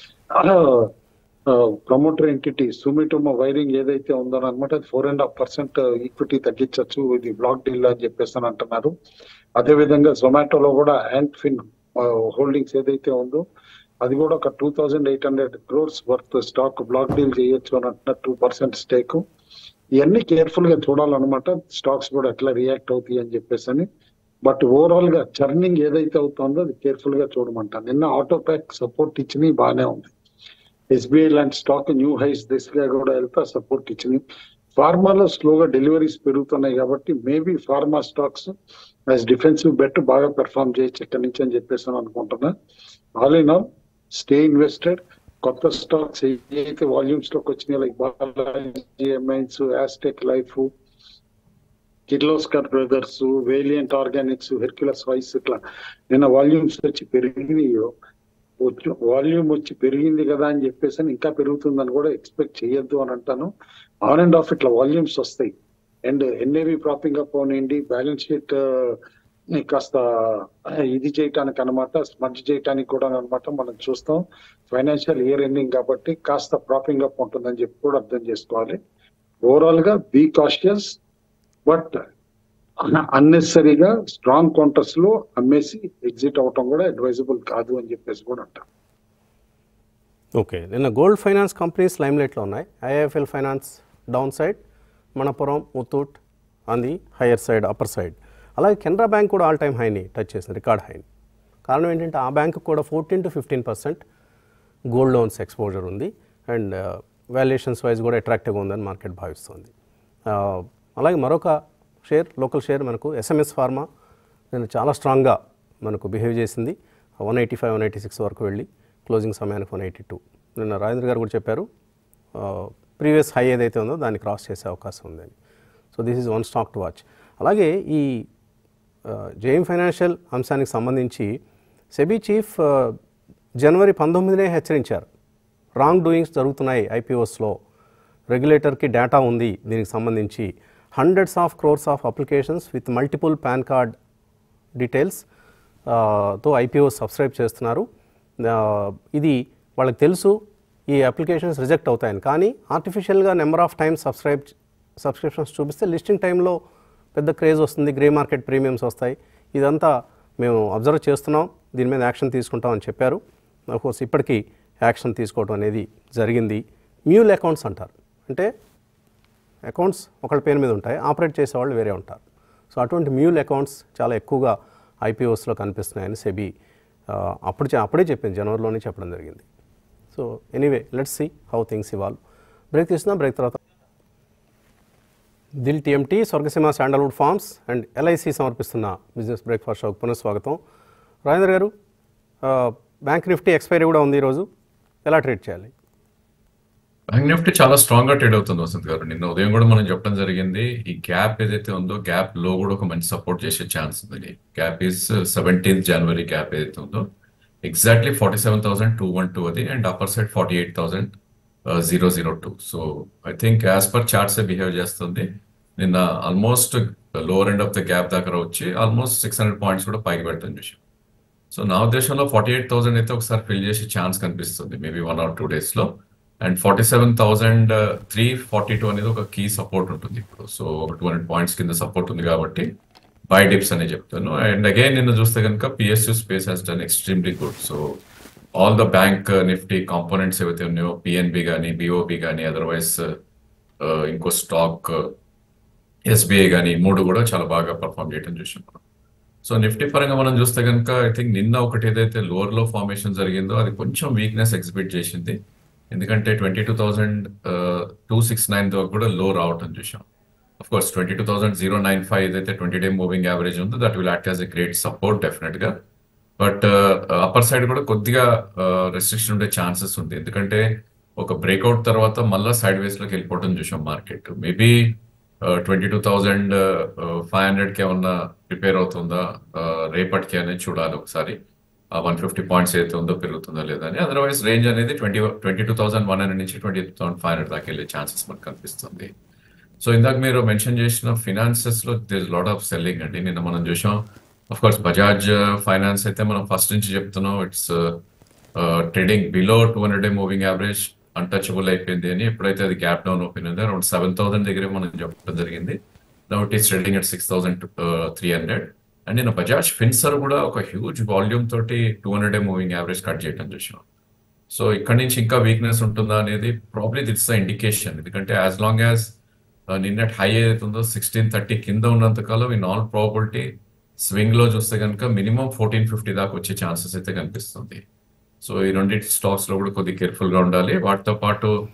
ప్రమోటర్ ఎంటిటీ సుమిటోమో వైరింగ్ ఏదైతే ఉందో అనమాట అది four and half percent equity తగ్గించవచ్చు ఇది బ్లాక్ డీల్ అని చెప్పేసి అని అంటున్నారు అదే విధంగా జొమాటోలో కూడా యాంట్ ఫిన్ హోల్డింగ్స్ ఏదైతే ఉందో అది కూడా ఒక two thousand eight hundred crores worth stock block deal చేయొచ్చు అని అంటున్నారు టూ పర్సెంట్ స్టేక్ ఇవన్నీ కేర్ఫుల్ గా చూడాలన్నమాట స్టాక్స్ కూడా ఎట్లా రియాక్ట్ అవుతాయి అని చెప్పేసి అని బట్ ఓవరాల్ గా చర్నింగ్ ఏదైతే అవుతుందో అది కేర్ఫుల్ గా చూడమంట నిన్న ఆటో ప్యాక్ సపోర్ట్ ఇచ్చినవి బాగానే ఉంది ఎస్బీఐ లాంటి స్టాక్ న్యూ హైస్ దిశగా కూడా వెళ్తా సపోర్ట్ ఇచ్చింది ఫార్మాలో స్లోగా డెలివరీస్ పెరుగుతున్నాయి కాబట్టి maybe pharma stocks as defensive bet బాగా పెర్ఫామ్ చేయొచ్చు ఎక్కడి నుంచి అని చెప్పేసి అని అనుకుంటున్నా all in all stay invested కొత్త స్టాక్స్ ఏదైతే వాల్యూమ్స్ లోకి వచ్చినాయి like Balaji amines Astec life Kirloskar brothers Valiant organics Hercules వైస్ ఇట్లా నిన్న వాల్యూమ్స్ వచ్చి పెరిగినాయో వాల్యూమ్ వచ్చి పెరిగింది కదా అని చెప్పేసి అని ఇంకా పెరుగుతుందని కూడా ఎక్స్పెక్ట్ చేయొద్దు అని అంటాను ఆన్ అండ్ ఆఫ్ ఇట్లా వాల్యూమ్స్ వస్తాయి అండ్ ఎన్ఏవి ప్రాపింగ్ అప్ అవనండి బ్యాలెన్స్ షీట్ కాస్త ఇది చేయటానికి అనమాట స్మర్జ్ చేయటానికి కూడా అనమాట మనం చూస్తాం ఫైనాన్షియల్ ఇయర్ ఎండింగ్ కాబట్టి కాస్త ప్రాపింగ్ అప్ ఉంటుందని చెప్పి కూడా అర్థం చేసుకోవాలి ఓవరాల్ గా be cautious but unnecessarily strong counters లో అమ్మేసి ఎగ్జిట్ అవటం కూడా అడ్వైజబుల్ కాదు అని చెప్పేసి కూడా అంటాం ఓకే నిన్న గోల్డ్ ఫైనాన్స్ కంపెనీస్ లైమ్లైట్లో ఉన్నాయి IIFL finance down side Manappuram Muthoot on the higher side upper side అలాగే కెనరా బ్యాంక్ కూడా ఆల్ టైమ్ హైని టచ్ చేసింది రికార్డ్ హైని కారణం ఏంటంటే ఆ బ్యాంకు కూడా fourteen to fifteen percent gold loans exposure ఉంది అండ్ వాల్యుయేషన్స్ వైజ్ కూడా అట్రాక్టివ్గా ఉందని మార్కెట్ భావిస్తుంది ఆ, అలాగే మరొక షేర్ లోకల్ షేర్ మనకు ఎస్ఎంఎస్ ఫార్మా నేను చాలా స్ట్రాంగ్గా మనకు బిహేవ్ చేసింది one eighty five one eighty six వరకు వెళ్ళి క్లోజింగ్ సమయానికి వన్ ఎయిటీ టూ నిన్న రాజేంద్ర గారు కూడా చెప్పారు ప్రీవియస్ హై ఏదైతే ఉందో దాన్ని క్రాస్ చేసే అవకాశం ఉందని so this is one stock to watch అలాగే ఈ జేఎం ఫైనాన్షియల్ అంశానికి సంబంధించి సెబీ చీఫ్ ఆ, జనవరి పంతొమ్మిదినే హెచ్చరించారు రాంగ్ డూయింగ్స్ జరుగుతున్నాయి ఐపీఓస్లో రెగ్యులేటర్కి డేటా ఉంది దీనికి సంబంధించి hundreds of crores of applications with multiple PAN card details ఆ, తో ఐపీఓ సబ్స్క్రైబ్ చేస్తున్నారు ఆ, ఇది వాళ్ళకి తెలుసు ఈ అప్లికేషన్స్ రిజెక్ట్ అవుతాయని కానీ ఆర్టిఫిషియల్గా number of times subscribe subscriptions చూపిస్తే లిస్టింగ్ టైంలో పెద్ద క్రేజ్ వస్తుంది గ్రే మార్కెట్ ప్రీమియమ్స్ వస్తాయి ఇదంతా మేము అబ్జర్వ్ చేస్తున్నాం దీని మీద యాక్షన్ తీసుకుంటాం అని చెప్పారు కోర్స్ ఇప్పటికీ యాక్షన్ తీసుకోవడం అనేది జరిగింది మ్యూల్ అకౌంట్స్ అంటారు అంటే అకౌంట్స్ ఒకళ్ళ పేరు మీద ఉంటాయి ఆపరేట్ చేసేవాళ్ళు వేరే ఉంటారు సో అటువంటి మ్యూల్ అకౌంట్స్ చాలా ఎక్కువగా ఐపీఓస్లో కనిపిస్తున్నాయని సెబీ ఆ, అప్పుడు చె- అప్పుడే చెప్పింది జనవరిలోనే చెప్పడం జరిగింది so anyway let's see how things evolve break తీసుకుందాం బ్రేక్ తర్వాత Dil TMT Swargaseema sandalwood farms and LIC సమర్పిస్తున్న బిజినెస్ బ్రేక్ఫాస్ట్ షోకి పునఃస్వాగతం రాజేంద్ర గారు ఆ, బ్యాంక్ నిఫ్టీ ఎక్స్పైరీ కూడా ఉంది ఈరోజు ఎలా ట్రేడ్ చేయాలి బ్యాంక్ నిఫ్టీ చాలా స్ట్రాంగ్ గా ట్రేడ్ అవుతుంది వసంత్ గారు నిన్న ఉదయం కూడా మనం చెప్పడం జరిగింది ఈ గ్యాప్ ఏదైతే ఉందో గ్యాప్ లో కూడా ఒక మంచి సపోర్ట్ చేసే ఛాన్స్ ఉంది gap is seventeenth January gap ఏదైతే ఉందో exactly forty seven thousand two one two అది and upper side forty eight thousand zero zero two so I think as per charts behave చేస్తుంది నిన్న almost lower end of the gap దగ్గర వచ్చి almost six hundred points కూడా పైకి పెడతాం చూసాం so నా ఉద్దేశంలో ఫార్టీ ఎయిట్ థౌసండ్ అయితే ఒకసారి ఫిల్ చేసే ఛాన్స్ కనిపిస్తుంది maybe one or two days లో and forty seven thousand three forty two అనేది ఒక కీ సపోర్ట్ ఉంటుంది ఇప్పుడు సో ఒక టూ హండ్రెడ్ పాయింట్స్ కింద సపోర్ట్ ఉంది కాబట్టి బై డిప్స్ అనే చెప్తాను అండ్ అగైన్ నిన్న చూస్తే కనుక PSU space has done extremely good so all the bank Nifty components ఏవైతే ఉన్నాయో పిఎన్బి కానీ బిఓబి కానీ అదర్వైజ్ ఇంకో స్టాక్ ఎస్బీఐ కానీ మూడు కూడా చాలా బాగా పర్ఫామ్ చేయడం చూసాం మనం సో నిఫ్టీ పరంగా మనం చూస్తే కనుక ఐ థింక్ నిన్న ఒకటి ఏదైతే లోవర్ లో ఫార్మేషన్ జరిగిందో అది కొంచెం వీక్నెస్ ఎగ్జిబిట్ చేసింది ఎందుకంటే twenty two thousand two six nine వరకు కూడా లో రావటం చూసాం of course twenty two thousand zero nine five ఏదైతే ట్వంటీ డే మూవింగ్ యావరేజ్ ఉందో that will act as a great support definite గా బట్ అప్పర్ సైడ్ కూడా కొద్దిగా రెస్ట్రిక్షన్ ఉండే ఛాన్సెస్ ఉంది ఎందుకంటే ఒక బ్రేక్అవుట్ తర్వాత మళ్ళీ సైడ్ వేస్ లోకి వెళ్ళిపోవడం చూసాం market maybe twenty two thousand five హండ్రెడ్కి ఏమన్నా ప్రిపేర్ అవుతుందా uh, రేపటికి అనేది చూడాలి ఒకసారి వన్ ఫిఫ్టీ పాయింట్స్ అయితే ఉందో పెరుగుతుందో లేదా అని అదర్వైజ్ రేంజ్ అనేది twenty twenty two thousand one hundred నుంచి twenty two thousand five hundred దాకా వెళ్ళే ఛాన్సెస్ మనకు కనిపిస్తుంది సో ఇందాక మీరు మెన్షన్ చేసిన ఫినాన్సెస్ లో దిస్ లాట్ ఆఫ్ సెల్లింగ్ అండి నిన్న మనం చూసాం అఫ్ కోర్స్ బజాజ్ ఫైనాన్స్ అయితే మనం ఫస్ట్ నుంచి చెప్తున్నాం it's trading below two hundred day moving average untouchable అయిపోయింది అని ఎప్పుడైతే అది గ్యాప్ డౌన్ ఓపెన్ ఉంది అరౌండ్ సెవెన్ థౌసండ్ దగ్గరే మనం చెప్పడం జరిగింది now it is trading at six thousand three hundred and నేను బజాజ్ ఫిన్సర్ కూడా ఒక హ్యూజ్ వాల్యూమ్ తోటి two hundred day moving average cut చేయడం చూసాం సో ఇక్కడ నుంచి ఇంకా వీక్నెస్ ఉంటుందా అనేది ప్రాబ్లీ దిట్స్ ద ఇండికేషన్ ఎందుకంటే యాజ్ లాంగ్ యాజ్ నిన్నటి హై ఏదైతే ఉందో సిక్స్టీన్ థర్టీ కింద ఉన్నంత కాలం ఇన్ ఆల్ ప్రాబిలిటీ స్వింగ్ లో చూస్తే కనుక మినిమం ఫోర్టీన్ ఫిఫ్టీ దాకా వచ్చే ఛాన్సెస్ అయితే కనిపిస్తుంది సో ఈ రెండింటి స్టాక్స్ లో కూడా కొద్దిగా కేర్ఫుల్ గా ఉండాలి వాటితో పాటు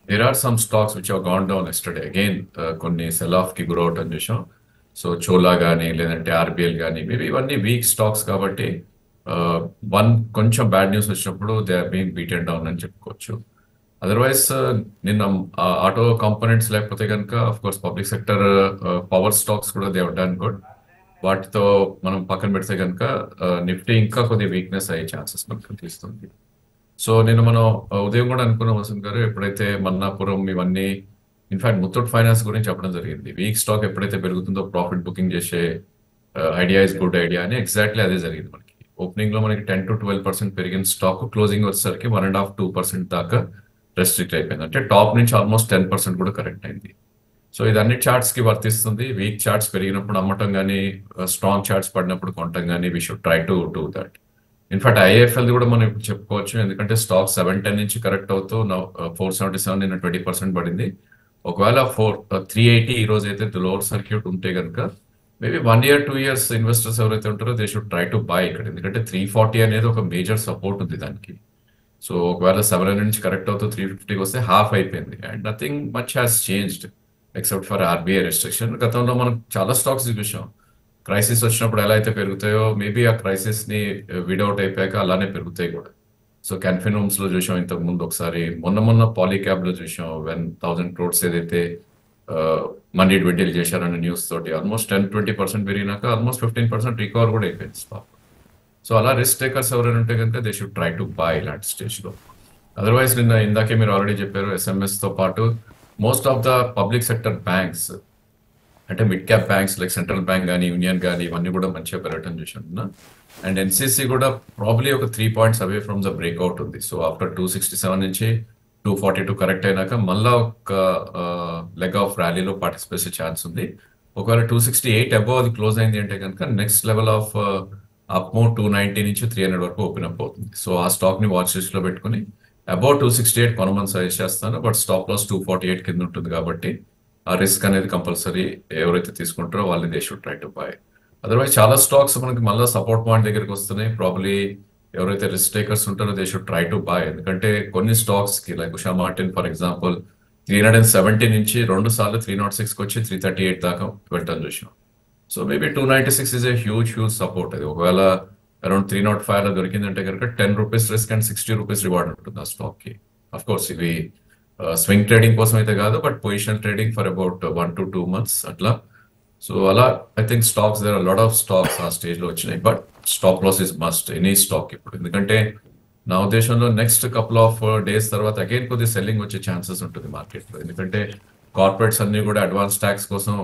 there are some stocks which have gone down yesterday again కొన్ని సెల్ ఆఫ్ కి గ్రో అవటం చూసాం సో చోలా కానీ లేదంటే ఆర్బిఎల్ కానీ మేబీ ఇవన్నీ వీక్ స్టాక్స్ కాబట్టి వన్ కొంచెం బ్యాడ్ న్యూస్ వచ్చినప్పుడు they are being beaten down అని చెప్పుకోవచ్చు అదర్వైజ్ నిన్న ఆటో కాంపోనెంట్స్ లేకపోతే కనుక of course public sector power stocks కూడా దే డన్ గుడ్ వాటితో మనం పక్కన పెడితే కనుక నిఫ్టీ ఇంకా కొద్దిగా వీక్నెస్ అయ్యే ఛాన్సెస్ మనకు కనిపిస్తుంది సో నేను మనం ఆ, ఉదయం కూడా అనుకున్నాం వసంత్ గారు ఎప్పుడైతే మన్నాపురం ఇవన్నీ ఇన్ఫాక్ట్ ముత్తూట్ ఫైనాన్స్ గురించి చెప్పడం జరిగింది వీక్ స్టాక్ ఎప్పుడైతే పెరుగుతుందో ప్రాఫిట్ బుకింగ్ చేసే ఐడియా ఇస్ గుడ్ ఐడియా అని ఎగ్జాక్ట్లీ అదే జరిగింది మనకి ఓపెనింగ్ లో మనకి టెన్ టు ట్వెల్వ్ పర్సెంట్ పెరిగిన స్టాక్ క్లోజింగ్ వచ్చేసరికి one and half two percent దాకా రెస్ట్రిక్ట్ అయిపోయింది అంటే టాప్ నుంచి ఆల్మోస్ట్ టెన్ పర్సెంట్ కూడా కరెక్ట్ అయింది సో ఇది అన్ని చార్ట్స్ కి వర్తిస్తుంది వీక్ చార్ట్స్ పెరిగినప్పుడు అమ్మటం కానీ స్ట్రాంగ్ చార్ట్స్ పడినప్పుడు కొనటం కానీ we should try to do that in fact IFL కూడా మనం ఇప్పుడు చెప్పుకోవచ్చు ఎందుకంటే స్టాక్ సెవెన్ టెన్ నుంచి కరెక్ట్ అవుతూ ఫోర్ సెవెంటీ సెవెన్ నిన్న ట్వంటీ పర్సెంట్ పడింది ఒకవేళ ఫోర్ త్రీ ఎయిటీ ఈ రోజు అయితే లోవర్ సర్క్యూట్ ఉంటే కనుక maybe one year two years investors ఎవరైతే ఉంటారో they should try to buy ఇక్కడ ఎందుకంటే త్రీ ఫార్టీ అనేది ఒక మేజర్ సపోర్ట్ ఉంది దానికి సో ఒకవేళ సెవెన్ హండ్రెడ్ నుంచి కరెక్ట్ అవుతూ త్రీ ఫిఫ్టీకి వస్తే హాఫ్ అయిపోయింది and nothing much has changed except for RBI restriction గతంలో మనం చాలా స్టాక్స్ చూసాం క్రైసిస్ వచ్చినప్పుడు ఎలా అయితే పెరుగుతాయో మేబీ ఆ క్రైసిస్ ని విడౌట్ అయిపోయాక అలానే పెరుగుతాయి కూడా సో క్యాన్ఫిన్ హోమ్స్ లో చూసాం ఇంతకు ముందు ఒకసారి మొన్న మొన్న పాలీక్యాబ్ లో చూసాం వెన్ థౌసండ్ క్రోడ్స్ ఏదైతే మనీ విడ్డీల్ చేశారన్న న్యూస్ తోటి ఆల్మోస్ట్ టెన్ ట్వంటీ పర్సెంట్ పెరిగినాక ఆల్మోస్ట్ ఫిఫ్టీన్ పర్సెంట్ రికవర్ కూడా అయిపోయింది స్టాక్ సో అలా రిస్క్ టేకర్స్ ఎవరైనా ఉంటే కనుక they should try to buy ఇలాంటి స్టేజ్ లో అదర్వైజ్ నిన్న ఇందాకే మీరు ఆల్రెడీ చెప్పారు ఎస్ఎంఎస్ తో పాటు most of the public sector banks అంటే mid cap banks like Central Bank కానీ యూనియన్ కానీ ఇవన్నీ కూడా మంచిగా పెరగటం చూసాను అండ్ ఎన్సీసీ కూడా ప్రాబ్లీ ఒక three points away from the breakout ఉంది so after two sixty seven నుంచి టూ ఫార్టీ టూ కరెక్ట్ అయినాక మళ్ళా ఒక లెగ్ ఆఫ్ ర్యాలీలో పార్టిసిపేట్ ఛాన్స్ ఉంది ఒకవేళ టూ సిక్స్టీ ఎయిట్ అబౌవ్ అది క్లోజ్ అయింది అంటే కనుక నెక్స్ట్ లెవెల్ ఆఫ్ అప్మో టూ నైన్టీ నుంచి త్రీ హండ్రెడ్ వరకు ఓపెన్ అప్ అవుతుంది సో ఆ స్టాక్ ని వాచ్ లిస్ట్ లో పెట్టుకుని అబౌవ్ టూ సిక్స్టీ ఎయిట్ కొనమని సజెస్ట్ చేస్తాను but stop loss two forty eight కింద ఉంటుంది కాబట్టి ఆ రిస్క్ అనేది కంపల్సరీ ఎవరైతే తీసుకుంటారో వాళ్ళని they should try to buy otherwise చాలా స్టాక్స్ మనకి మళ్ళీ సపోర్ట్ పాయింట్ దగ్గరికి వస్తున్నాయి ప్రాబ్లీ ఎవరైతే రిస్క్ టేకర్స్ ఉంటారో they should try to buy ఎందుకంటే కొన్ని స్టాక్స్ కి like Usha Martin for example three hundred and seventy నుంచి రెండు సార్లు త్రీ నాట్ సిక్స్కి వచ్చి త్రీ థర్టీ ఎయిట్ దాకా వెళ్ళటం చూసాం so maybe two ninety six is a huge huge support అది ఒకవేళ అరౌండ్ త్రీ నాట్ ఫైవ్ లో దొరికిందంటే కనుక ten rupees risk and sixty rupees reward ఉంటుంది ఆ స్టాక్ కి అఫ్ కోర్స్ ఇవి స్వింగ్ ట్రేడింగ్ కోసం అయితే కాదు but position trading for about one to two months అట్లా సో అలా I think stocks there lot of stocks ఆ స్టేజ్ లో వచ్చినాయి but stop loss is must any stock ఇప్పుడు ఎందుకంటే నా ఉద్దేశంలో నెక్స్ట్ కపుల్ ఆఫ్ డేస్ తర్వాత అగైన్ కొద్ది సెల్లింగ్ వచ్చే ఛాన్సెస్ ఉంటుంది మార్కెట్ లో ఎందుకంటే కార్పొరేట్స్ అన్ని కూడా అడ్వాన్స్ ట్యాక్స్ కోసం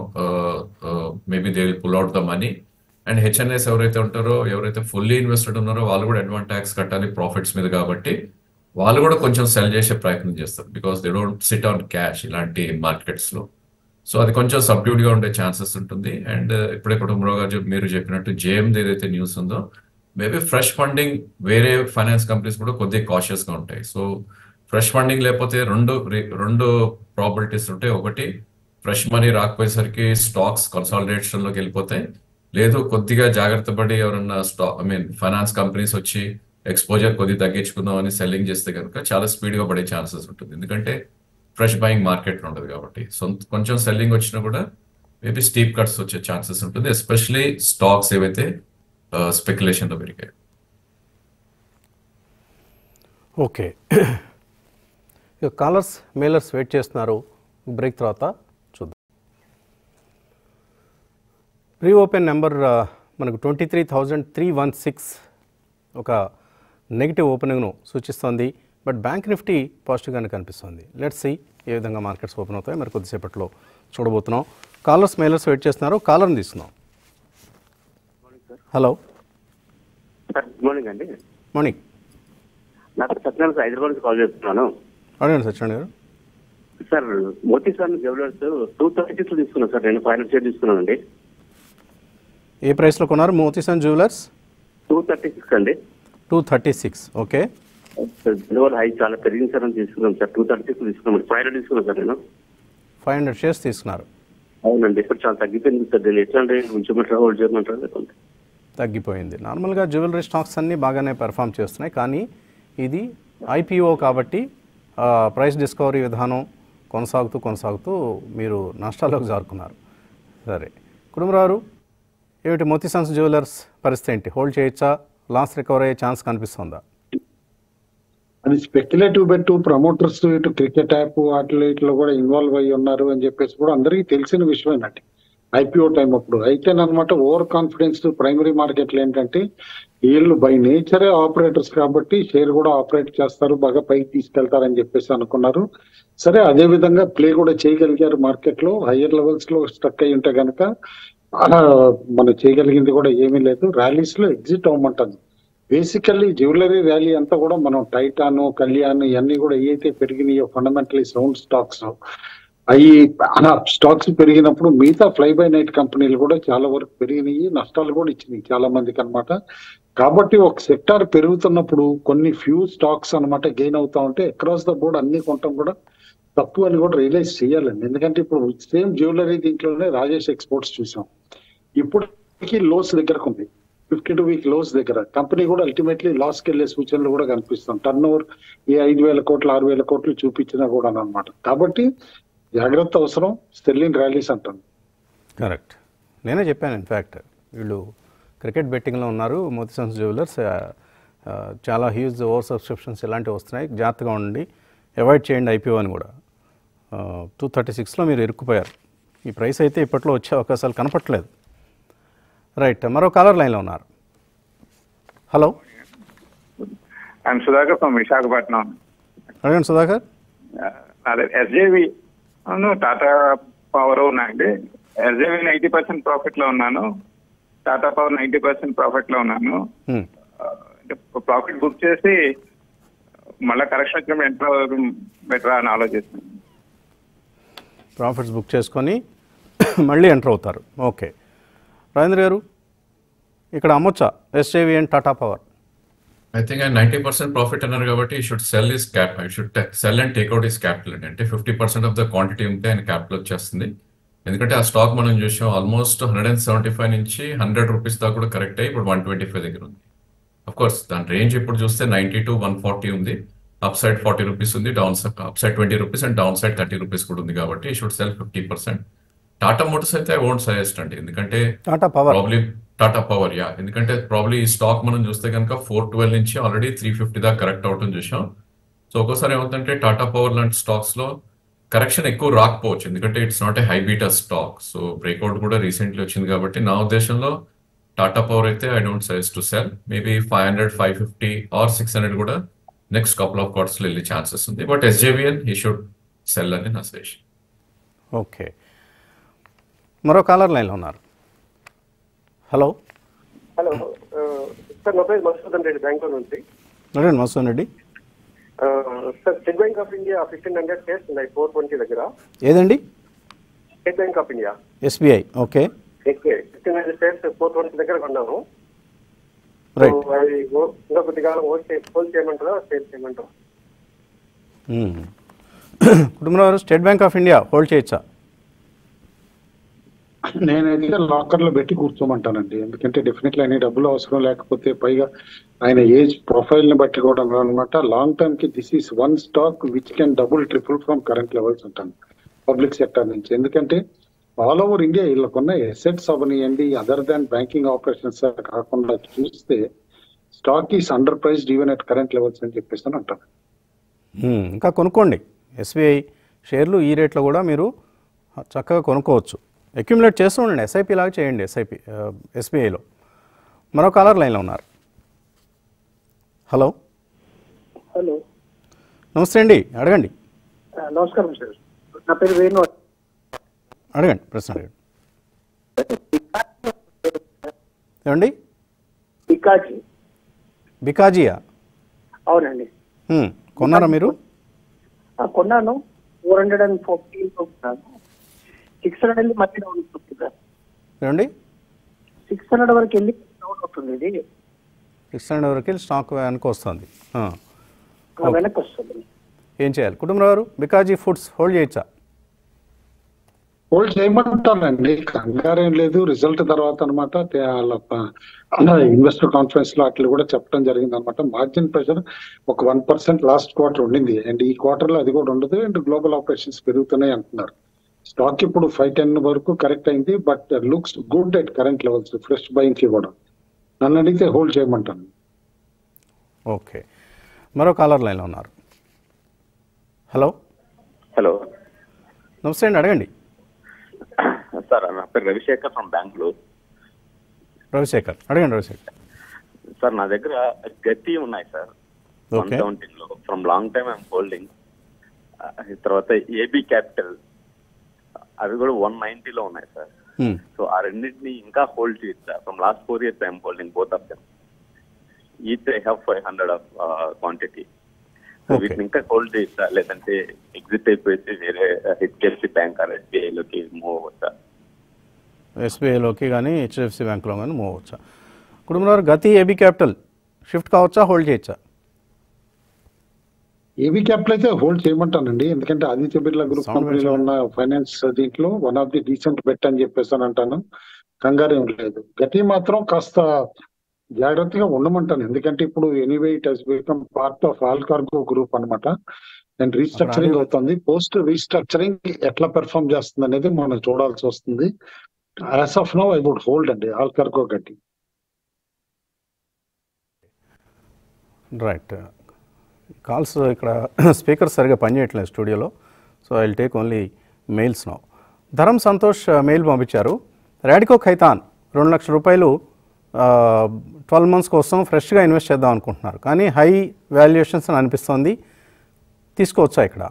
maybe they will pull out the money and HNIs ఎవరైతే ఉంటారో ఎవరైతే ఫుల్లీ ఇన్వెస్టెడ్ ఉన్నారో వాళ్ళు కూడా అడ్వాన్స్ ట్యాక్స్ కట్టాలి ప్రాఫిట్స్ మీద కాబట్టి వాళ్ళు కూడా కొంచెం సెల్ చేసే ప్రయత్నం చేస్తారు because they don't sit on cash ఇలాంటి మార్కెట్స్ లో సో అది కొంచెం సబ్డ్యూడ్ గా ఉండే ఛాన్సెస్ ఉంటుంది అండ్ ఇప్పుడే కుటుంబరావు గారు చెప్- మీరు చెప్పినట్టు జేఎం ఏదైతే న్యూస్ ఉందో మేబీ ఫ్రెష్ ఫండింగ్ వేరే ఫైనాన్స్ కంపెనీస్ కూడా కొద్దిగా కాషియస్ గా ఉంటాయి సో ఫ్రెష్ ఫండింగ్ లేకపోతే రెండు రి- రెండు ప్రాబిలిటీస్ ఉంటాయి ఒకటి ఫ్రెష్ మనీ రాకపోయేసరికి స్టాక్స్ కన్సాలిడేషన్ లోకి వెళ్ళిపోతాయి లేదు కొద్దిగా జాగ్రత్త పడి ఎవరన్నా stock I mean finance companies వచ్చి ఎక్స్పోజర్ కొద్దిగా తగ్గించుకుందాం అని సెల్లింగ్ చేస్తే కనుక చాలా స్పీడ్ గా పడే ఛాన్సెస్ ఉంటుంది ఎందుకంటే ఫ్రెష్ బయింగ్ మార్కెట్ ఉండదు కాబట్టి సొంత కొంచెం సెల్లింగ్ వచ్చినా కూడా మేబీ స్టీప్ కట్స్ వచ్చే ఛాన్సెస్ ఉంటుంది ఎస్పెషలీ స్టాక్స్ ఏవైతే స్పెక్యులేషన్ లో పెరిగాయి ఓకే ఇక కాలర్స్ మెయిలర్స్ వెయిట్ చేస్తున్నారు బ్రేక్ తర్వాత చూద్దాం ప్రీ ఓపెన్ నెంబర్ ఆ, మనకు twenty three thousand three one six ఒక నెగిటివ్ ఓపెనింగ్ను సూచిస్తోంది బట్ బ్యాంక్ నిఫ్టీ పాజిటివ్గానే కనిపిస్తుంది లెట్స్ సి ఏ విధంగా మార్కెట్స్ ఓపెన్ అవుతాయి మరి కొద్దిసేపట్లో చూడబోతున్నాం కాలర్స్ మెయిలర్స్ వెయిట్ చేస్తున్నారు కాలర్ని తీసుకుందాం హలో సార్ గుడ్ మార్నింగ్ అండి మార్నింగ్ నా పేరు సత్యనారాయణ సార్ హైదరాబాద్ నుంచి కాల్ చేస్తున్నాను అడగండి సత్యనారాయణ గారు sir Moti sir jewellers two thirty six తీసుకున్నాను సార్ నేను ఫైవ్ హండ్రెడ్ షేర్ తీసుకున్నానండి ఏ ప్రైస్లో కొన్నారు Motisons jewellers two thirty six అండి two thirty six okay delivery high చాలా పెరిగింది సార్ అని తీసుకున్నాం సార్ టూ థర్టీ సిక్స్ తీసుకున్నాం ఫైవ్ హండ్రెడ్ తీసుకున్నాను సార్ నేను ఫైవ్ హండ్రెడ్ షేర్స్ తీసుకున్నారు అవునండి ఇప్పుడు చాలా తగ్గిపోయింది సార్ దీన్ని ఎట్లా అంటే ఉంచమంటారా హోల్డ్ చేయమంటారా లేకుంటే తగ్గిపోయింది నార్మల్గా జ్యువెలరీ స్టాక్స్ అన్నీ బాగానే పెర్ఫామ్ చేస్తున్నాయి కానీ ఇది ఐపీఓ కాబట్టి ఆ, ప్రైస్ డిస్కవరీ విధానం కొనసాగుతూ కొనసాగుతూ మీరు నష్టాల్లోకి జారుకున్నారు సరే కుటుంబరావు ఏమిటి మోతీసన్స్ జ్యువెలర్స్ పరిస్థితి ఏంటి హోల్డ్ చేయొచ్చా లాస్ రికవర్ అయ్యే ఛాన్స్ కనిపిస్తుందా అది స్పెక్యులేటివ్ బెట్ ప్రమోటర్స్ ఇటు క్రికెట్ యాప్ వాటిలో ఇట్లా కూడా ఇన్వాల్వ్ అయ్యి ఉన్నారు అని చెప్పేసి కూడా అందరికీ తెలిసిన విషయమేనండి ఐపీఓ టైం అప్పుడు అయితేనమాట ఓవర్ కాన్ఫిడెన్స్ ప్రైమరీ మార్కెట్లు ఏంటంటే వీళ్ళు బై నేచరే ఆపరేటర్స్ కాబట్టి షేర్ కూడా ఆపరేట్ చేస్తారు బాగా పైకి తీసుకెళ్తారని చెప్పేసి అనుకున్నారు సరే అదే విధంగా ప్లే కూడా చేయగలిగారు మార్కెట్ లో హయ్యర్ లెవెల్స్ లో స్టక్ అయి ఉంటే కనుక మనం చేయగలిగింది కూడా ఏమీ లేదు ర్యాలీస్ లో ఎగ్జిట్ అవ్వమంటాను బేసికల్లీ జ్యువెలరీ ర్యాలీ అంతా కూడా మనం టైటాన్ కళ్యాణ్ ఇవన్నీ కూడా ఏవైతే పెరిగినాయో ఫండమెంటలీ సౌండ్ స్టాక్స్ అవి స్టాక్స్ పెరిగినప్పుడు మిగతా ఫ్లై బై నైట్ కంపెనీలు కూడా చాలా వరకు పెరిగినాయి నష్టాలు కూడా ఇచ్చినాయి చాలా మందికి అన్నమాట కాబట్టి ఒక సెక్టార్ పెరుగుతున్నప్పుడు కొన్ని ఫ్యూ స్టాక్స్ అన్నమాట గెయిన్ అవుతా ఉంటే అక్రాస్ ద బోర్డ్ అన్ని కొనటం కూడా తప్పు అని కూడా రియలైజ్ చేయాలండి ఎందుకంటే ఇప్పుడు సేమ్ జ్యువెలరీ దీంట్లోనే రాజేష్ ఎక్స్పోర్ట్స్ చూసాం ఇప్పటికి లోస్ దగ్గరకు ఉంది ఫిఫ్టీ టూ వీక్ లోస్ దగ్గర కంపెనీ కూడా అల్టిమేట్లీ లాస్ కి వెళ్లే సూచనలు కూడా కనిపిస్తాం టర్న్ ఓవర్ ఏ ఐదు వేల కోట్లు ఆరు వేల కోట్లు చూపించినా కూడా అనమాట కాబట్టి జాగ్రత్త అవసరం స్టెర్లింగ్ ర్యాలీస్ అంటాను కరెక్ట్ నేనే చెప్పాను ఇన్ఫ్యాక్ట్ వీళ్ళు క్రికెట్ బెట్టింగ్లో ఉన్నారు మోతిసన్స్ జ్యువెలర్స్ ఆ, ఆ, చాలా హ్యూజ్ ఓవర్ సబ్స్క్రిప్షన్స్ ఇలాంటివి వస్తున్నాయి జాగ్రత్తగా ఉండండి అవాయిడ్ చేయండి ఐపీఓ అని కూడా టూ థర్టీ సిక్స్లో మీరు ఇరుక్కుపోయారు ఈ ప్రైస్ అయితే ఇప్పట్లో వచ్చే అవకాశాలు కనపట్లేదు రైట్ మరో కాలర్ లైన్లో ఉన్నారు hello I'm Sudhakar from Visakhapatnam అడగండి సుధాకర్ అదే ఎస్జేవి అవును టాటా పవర్ ఉన్నాయండి ఎస్జేవి నైంటీ పర్సెంట్ ప్రాఫిట్ లో ఉన్నాను Tata power ninety percent profit లో ఉన్నాను హ్మ్. ప్రాఫిట్ బుక్ చేసి మళ్ళీ కరెక్షన్ వచ్చినప్పుడు ఎంత బెటర్ అని ఆలోచిస్తున్నాను ప్రాఫిట్స్ బుక్ చేసుకొని మళ్ళీ ఎంటర్ అవుతారు ఓకే రాజేంద్ర గారు ఇక్కడ అమ్మొచ్చా SJV and Tata power I think ఆయన నైంటీ పర్సెంట్ ప్రాఫిట్ అన్నారు కాబట్టి he should sell his cap I should sell and take out his capital అండి అంటే fifty percent of the quantity ఉంటే ఆయన క్యాపిటల్ వచ్చేస్తుంది ఎందుకంటే ఆ స్టాక్ మనం చూసాం almost hundred and seventy five నుంచి హండ్రెడ్ రూపీస్ దాకా కూడా కరెక్ట్ అయ్యి ఇప్పుడు వన్ ట్వంటీ ఫైవ్ దగ్గర ఉంది అఫ్ కోర్స్ దాని రేంజ్ ఇప్పుడు చూస్తే నైంటీ టు వన్ ఫార్టీ ఉంది అప్ సైడ్ ఫార్టీ రూపీస్ ఉంది down side up side twenty rupees and down side thirty rupees కూడా ఉంది కాబట్టి should sell fifty percent Tata motors అయితే ఐ వోంట్ సజెస్ట్ అండి ఎందుకంటే Tata power probably Tata power yeah ఎందుకంటే probably ఈ స్టాక్ మనం చూస్తే కనుక ఫోర్ ట్వెల్వ్ నుంచి ఆల్రెడీ త్రీ ఫిఫ్టీ దాకా కరెక్ట్ అవటం చూసాం సో ఒక్కోసారి ఏమవుతుందంటే టాటా పవర్ లాంటి స్టాక్స్ లో కరెక్షన్ ఎక్కువ రాకపోవచ్చు ఎందుకంటే it's not a high beta stock so breakout కూడా రీసెంట్లీ వచ్చింది కాబట్టి నా ఉద్దేశంలో టాటా పవర్ అయితే I don't suggest to sell maybe five hundred five fifty or six hundred కూడా నెక్స్ట్ కపుల్ ఆఫ్ క్వార్టర్స్ లో వెళ్ళే ఛాన్సెస్ ఉంది but SJVN he should sell అని నా సజెషన్ ఓకే మరో కాలర్ లైన్లో ఉన్నారు హలో హలో ఆ, సార్ నా పేరు మధుసూదన్ రెడ్డి బెంగళూరు నుంచి అడగండి మసూన్ రెడ్డి ఆ, sir State Bank of India fifteen hundred shares ఉన్నాయి ఫోర్ ట్వంటీ దగ్గర ఏదండి State Bank of India SBI okay fifteen hundred shares four twenty దగ్గర కొన్నాము రైట్ సో అవి ఓ- ఇంకా కొద్దిగా హోల్డ్ చే హోల్డ్ చేయమంటారా సేల్ చేయమంటారా కుటుంబంలో వారు State Bank of India hold చేయొచ్చా నేనైతే లాకర్ లో పెట్టి కూర్చోమంటానండి ఎందుకంటే డెఫినెట్లీ ఆయన డబ్బులు అవసరం లేకపోతే పైగా ఆయన ఏజ్ ప్రొఫైల్ ని బట్టి కూడా అనమాట లాంగ్ టర్మ్ కి this is one stock which can double triple from current levels అంటాను పబ్లిక్ సెక్టర్ నుంచి ఎందుకంటే ఆల్ ఓవర్ ఇండియా వీళ్ళకున్న ఎసెట్స్ అవనియండి అదర్ దాన్ బ్యాంకింగ్ ఆపరేషన్స్ కాకుండా చూస్తే stock is under priced even at current levels అని చెప్పేసి అని అంటాను మ్మ్. ఇంకా కొనుక్కోండి ఎస్బీఐ షేర్లు ఈ రేట్లో కూడా మీరు చక్కగా కొనుక్కోవచ్చు అక్యుములేట్ చేస్తూ ఉండండి ఎస్ఐపి లాగా చేయండి ఎస్ఐపి ఎస్బీఐలో మరో కాలర్ లైన్లో ఉన్నారు హలో హలో నమస్తే అండి అడగండి ఆ, నమస్కారం సార్ నా పేరు వేణు అడగండి ప్రశ్న అడగండి ఏమండి ఇకాచి బికాజియా అవునండి మ్మ్. కొన్నారా మీరు ఆ, కొన్నాను ఫోర్ హండ్రెడ్ అండ్ ఫోర్టీన్ కొన్నాను సిక్స్ హండ్రెడ్ వెళ్ళి మళ్ళీ డౌన్ అవుతుంది సార్ ఏమండి సిక్స్ హండ్రెడ్ వరకు వెళ్ళి డౌన్ అవుతుంది ఇది సిక్స్ హండ్రెడ్ వరకు వెళ్ళి స్టాక్ వెనక్కి వస్తుంది ఆ. ఆ, వెనక్కి వస్తుంది ఏం చేయాలి కుటుంబరావు గారు బికాజీ ఫుడ్స్ హోల్డ్ చేయొచ్చా హోల్డ్ చేయమంటానండి కంగారు ఏం లేదు రిజల్ట్ తర్వాత అనమాట వాళ్ళ ఇన్వెస్టర్ కాన్ఫరెన్స్ లో అట్లా కూడా చెప్పడం జరిగింది అనమాట మార్జిన్ ప్రెషర్ ఒక వన్ పర్సెంట్ లాస్ట్ క్వార్టర్ ఉండింది అండ్ ఈ క్వార్టర్ లో అది కూడా ఉండదు అండ్ గ్లోబల్ ఆపరేషన్స్ పెరుగుతున్నాయి అంటున్నారు స్టాక్ ఇప్పుడు ఫైవ్ టెన్ వరకు కరెక్ట్ అయింది but looks good at current levels fresh buying కి కూడా నన్ను అడిగితే హోల్డ్ చేయమంటాను ఓకే మరో కాలర్ లైన్లో ఉన్నారు హలో హలో నమస్తే అండి అడగండి సార్ నా పేరు రవిశేఖర్ ఫ్రమ్ బెంగళూరు రవిశేఖర్ అడగండి రవిశేఖర్ సార్ నా దగ్గర గట్టి ఉన్నాయి సార్ వన్ ఓకే సెవెంటీన్ లో from long time I'm holding తర్వాత ఏబీ క్యాపిటల్ అవి కూడా వన్ నైన్టీలో ఉన్నాయి సార్ Hmm. సో ఆ రెండింటిని ఇంకా హోల్డ్ చేయొచ్చా from last four years I'm holding both of them each I have five hundred of quantity so Okay. వీటిని ఇంకా హోల్డ్ చేయొచ్చా లేదంటే ఎగ్జిట్ అయిపోయి వేరే హెచ్డిఎఫ్సి బ్యాంక్ ఆర్ ఎస్బీఐలోకి మూవ్ అవ్వచ్చా ఎస్బీఐలోకి కానీ హెచ్డిఎఫ్సి బ్యాంక్లో కానీ మూవ్ అవ్వచ్చా కుటుంబంలో గతి ఏబీ క్యాపిటల్ షిఫ్ట్ కావచ్చా హోల్డ్ చేయొచ్చా ఏబీ క్యాపిటల్ అయితే హోల్డ్ చేయమంటానండి ఎందుకంటే ఆదిత్య బిర్లా గ్రూప్ Sound కంపెనీలో ఉన్న ఫైనాన్స్ దీంట్లో one of the decent bet అని చెప్పేసి అని అంటాను కంగారు ఏం లేదు గతి మాత్రం కాస్త జాగ్రత్తగా ఉండమంటాను ఎందుకంటే ఇప్పుడు anyway it has become part of Allcargo group అనమాట అండ్ రీస్ట్రక్చరింగ్ అక్కడ అవుతుంది పోస్ట్ రీస్ట్రక్చరింగ్ ఎట్లా పెర్ఫామ్ చేస్తుంది అనేది మనం చూడాల్సి వస్తుంది as of now I would hold అండి ఆల్ కార్గో గట్టి రైట్ కాల్స్ ఇక్కడ స్పీకర్ సరిగా పనిచేయట్లేదు స్టూడియోలో so I take only mails now Dharam Santosh mail పంపించారు రాడికో ఖైతాన్ రెండు లక్షల రూపాయలు ట్వెల్వ్ మంత్స్ కోసం ఫ్రెష్గా ఇన్వెస్ట్ చేద్దాం అనుకుంటున్నారు కానీ హై వాల్యుయేషన్స్ అని అనిపిస్తోంది తీసుకోవచ్చా ఇక్కడ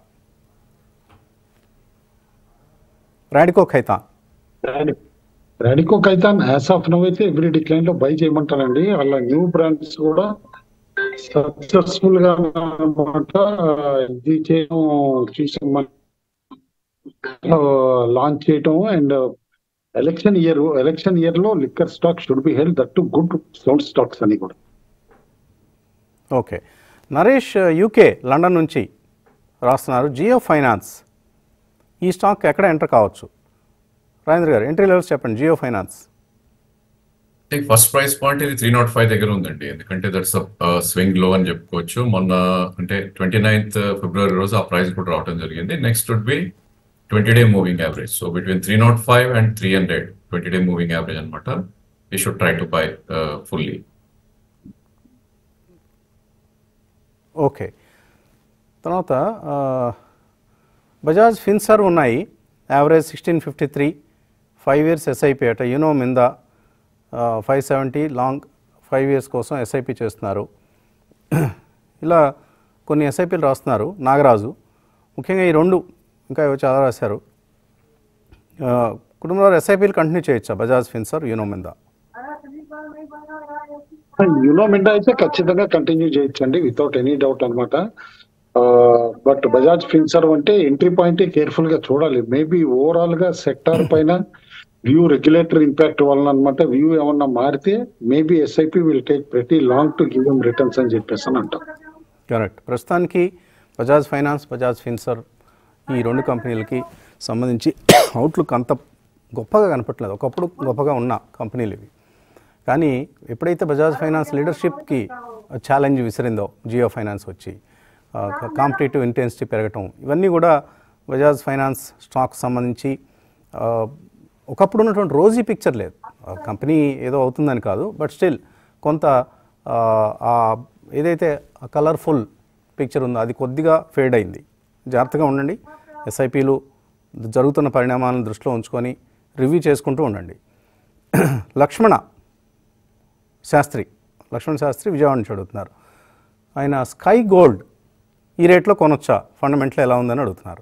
Radico Khaitan Radico Khaitan as of now అయితే ఎవ్రీ డిక్లైన్ లో బై చేయమంటానండి వాళ్ళ న్యూ బ్రాండ్స్ కూడా సక్సెస్ఫుల్ గా అనమాట ఇది చేయడం చూసాం లాంచ్ చేయటం and election year election year లో liquor stock should be held that too good sound stocks అని కూడా ఓకే నరేష్ యూకే లండన్ నుంచి రాస్తున్నారు జియో ఫైనాన్స్ ఈ స్టాక్ ఎక్కడ ఎంటర్ కావచ్చు రాజేంద్ర గారు ఎంట్రీ లెవెల్స్ చెప్పండి Jio finance first price point ఇది త్రీ నాట్ ఫైవ్ దగ్గర ఉందండి ఎందుకంటే దట్స్ స్వింగ్ లో అని చెప్పుకోవచ్చు మొన్న అంటే ట్వంటీ నైన్త్ ఫిబ్రవరి రోజు ఆ ప్రైస్ కూడా రావడం జరిగింది next would be twenty day moving average so between three naught five and three hundred twenty day moving average అనమాట he should try to buy fully okay తర్వాత ఆ, బజాజ్ ఫిన్సర్ ఉన్నాయి average sixteen fifty three five years SIP అట Uno Minda five seventy long five years కోసం SIP చేస్తున్నారు ఇలా కొన్ని ఎస్ఐపీలు రాస్తున్నారు నాగరాజు ముఖ్యంగా ఈ రెండు ఇంకా ఏవో చాలా రాశారు ఆ, కుటుంబంలో ఎస్ఐపీలు కంటిన్యూ చేయొచ్చా బజాజ్ ఫిన్సర్ యూనో మింద యునో మిండా అయితే ఖచ్చితంగా కంటిన్యూ చేయొచ్చండి వితౌట్ ఎనీ డౌట్ అనమాట బట్ బజాజ్ ఫిన్సర్ అంటే ఎంట్రీ పాయింట్ కేర్ఫుల్ గా చూడాలి మేబీ ఓవరాల్ గా సెక్టార్ పైన వ్యూ రెగ్యులేటరీ ఇంపాక్ట్ వలన అనమాట వ్యూ ఏమన్నా మారితే మేబీ ఎస్ఐపి విల్ టేక్ ప్రతి long to give M returns అని చెప్పేసి అని అంటాం కరెక్ట్ ప్రస్తుతానికి బజాజ్ ఫైనాన్స్ బజాజ్ ఫిన్సర్ ఈ రెండు కంపెనీలకి సంబంధించి అవుట్లుక్ అంత గొప్పగా కనపట్లేదు ఒకప్పుడు గొప్పగా ఉన్న కంపెనీలు ఇవి కానీ ఎప్పుడైతే బజాజ్ ఫైనాన్స్ లీడర్షిప్కి ఛాలెంజ్ విసిరిందో జియో ఫైనాన్స్ వచ్చి కాంపిటేటివ్ ఇంటెన్సిటీ పెరగటం ఇవన్నీ కూడా బజాజ్ ఫైనాన్స్ స్టాక్ సంబంధించి ఆ, ఒకప్పుడు ఉన్నటువంటి రోజీ పిక్చర్ లేదు ఆ కంపెనీ ఏదో అవుతుందని కాదు బట్ స్టిల్ కొంత ఆ, ఆ ఏదైతే కలర్ఫుల్ పిక్చర్ ఉందో అది కొద్దిగా ఫేడ్ అయింది జాగ్రత్తగా ఉండండి ఎస్ఐపీలు జరుగుతున్న పరిణామాలను దృష్టిలో ఉంచుకొని రివ్యూ చేసుకుంటూ ఉండండి లక్ష్మణ శాస్త్రి లక్ష్మణ శాస్త్రి విజయవాడ నుంచి అడుగుతున్నారు ఆయన స్కై గోల్డ్ ఈ రేట్లో కొనొచ్చా ఫండమెంటల్ ఎలా ఉందని అడుగుతున్నారు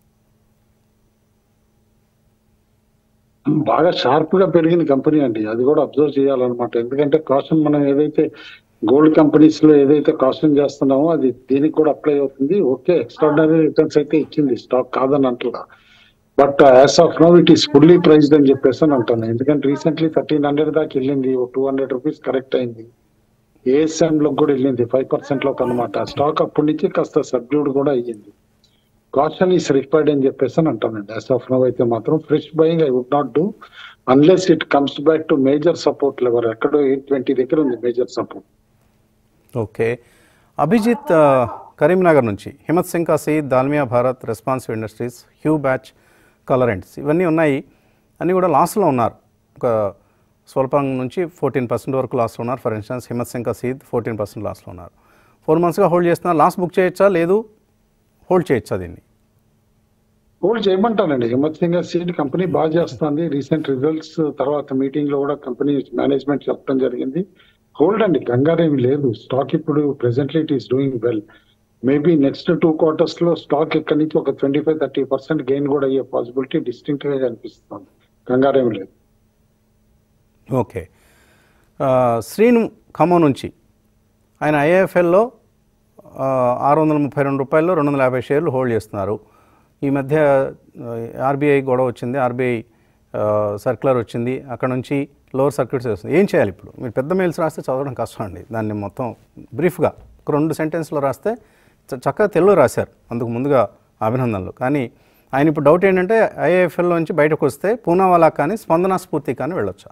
బాగా షార్ప్ గా పెరిగిన కంపెనీ అండి అది కూడా అబ్జర్వ్ చేయాలన్నమాట ఎందుకంటే కాషన్ మనం ఏదైతే గోల్డ్ కంపెనీస్ లో ఏదైతే కాషన్ చేస్తున్నామో అది దీనికి కూడా అప్లై అవుతుంది ఓకే ఎక్స్ట్రాడినరీ రిటర్న్స్ అయితే ఇచ్చింది స్టాక్ కాదని అంటున్నా but as of now it is fully priced అని చెప్పేసి అని అంటాను ఎందుకంటే రీసెంట్లీ థర్టీన్ హండ్రెడ్ దాకా వెళ్ళింది టూ హండ్రెడ్ రూపీస్ కరెక్ట్ అయింది ఏఎస్ఎం లో కూడా వెళ్ళింది ఫైవ్ పర్సెంట్ లోకి అనమాట స్టాక్ అప్పటి నుంచి కాస్త సబ్డ్యూడ్ కూడా అయ్యింది కాషన్ ఈస్ రిక్వైర్డ్ అని చెప్పేసి అని అంటానండి యాజ్ ఆఫ్ నో అయితే మాత్రం fresh buying I would not do unless it comes back to major support level ఎక్కడో ఎయిట్ ట్వంటీ దగ్గర ఉంది మేజర్ సపోర్ట్ ఓకే అభిజిత్ ఆ, కరీంనగర్ నుంచి Himmat Singh seed Dalmia Bharat responsive industries Heubach colorants ఇవన్నీ ఉన్నాయి అన్నీ కూడా లాస్లో ఉన్నారు ఒక స్వల్పం నుంచి ఫోర్టీన్ పర్సెంట్ వరకు లాస్లో ఉన్నారు for instance Himmat Singh seed fourteen percent లాస్లో ఉన్నారు ఫోర్ మంత్స్గా హోల్డ్ చేస్తున్నారు లాస్ట్ బుక్ చేయొచ్చా లేదు హోల్డ్ చేయొచ్చా దీన్ని హోల్డ్ చేయమంటానండి హిమ్మత్ సింగ్ సీడ్ కంపెనీ బాగా చేస్తుంది రీసెంట్ రిజల్ట్స్ తర్వాత మీటింగ్ లో కూడా కంపెనీ మేనేజ్మెంట్ చెప్పడం జరిగింది హోల్డ్ అండి కంగారేమి లేదు స్టాక్ ఇప్పుడు presently it is doing well maybe next two quarters లో స్టాక్ ఇక్కడి నుంచి ఒక twenty five thirty percent gain కూడా అయ్యే పాసిబిలిటీ డిస్టింక్ట్ గా కనిపిస్తుంది కంగారేమి లేదు ఓకే ఆ, శ్రీను ఖమ్మం నుంచి ఆయన ఐఏఎఫ్ఎల్లో ఆరు వందల ముప్పై రెండు రూపాయల్లో రెండు వందల యాభై షేర్లు హోల్డ్ చేస్తున్నారు ఈ మధ్య ఆర్బీఐ గొడవ వచ్చింది ఆర్బీఐ సర్క్యులర్ వచ్చింది అక్కడ నుంచి లోవర్ సర్క్యూట్స్ వస్తుంది ఏం చేయాలి ఇప్పుడు మీరు పెద్ద మెయిల్స్ రాస్తే చదవడం కష్టం అండి దాన్ని మొత్తం బ్రీఫ్గా ఒక రెండు సెంటెన్స్లో రాస్తే చ- చక్కగా తెలుగు రాశారు అందుకు ముందుగా అభినందనలు కానీ ఆయన ఇప్పుడు డౌట్ ఏంటంటే ఐఏఎఫ్ఎల్ నుంచి బయటకు వస్తే పూనావాలా కానీ స్పందన స్ఫూర్తి కానీ వెళ్ళొచ్చా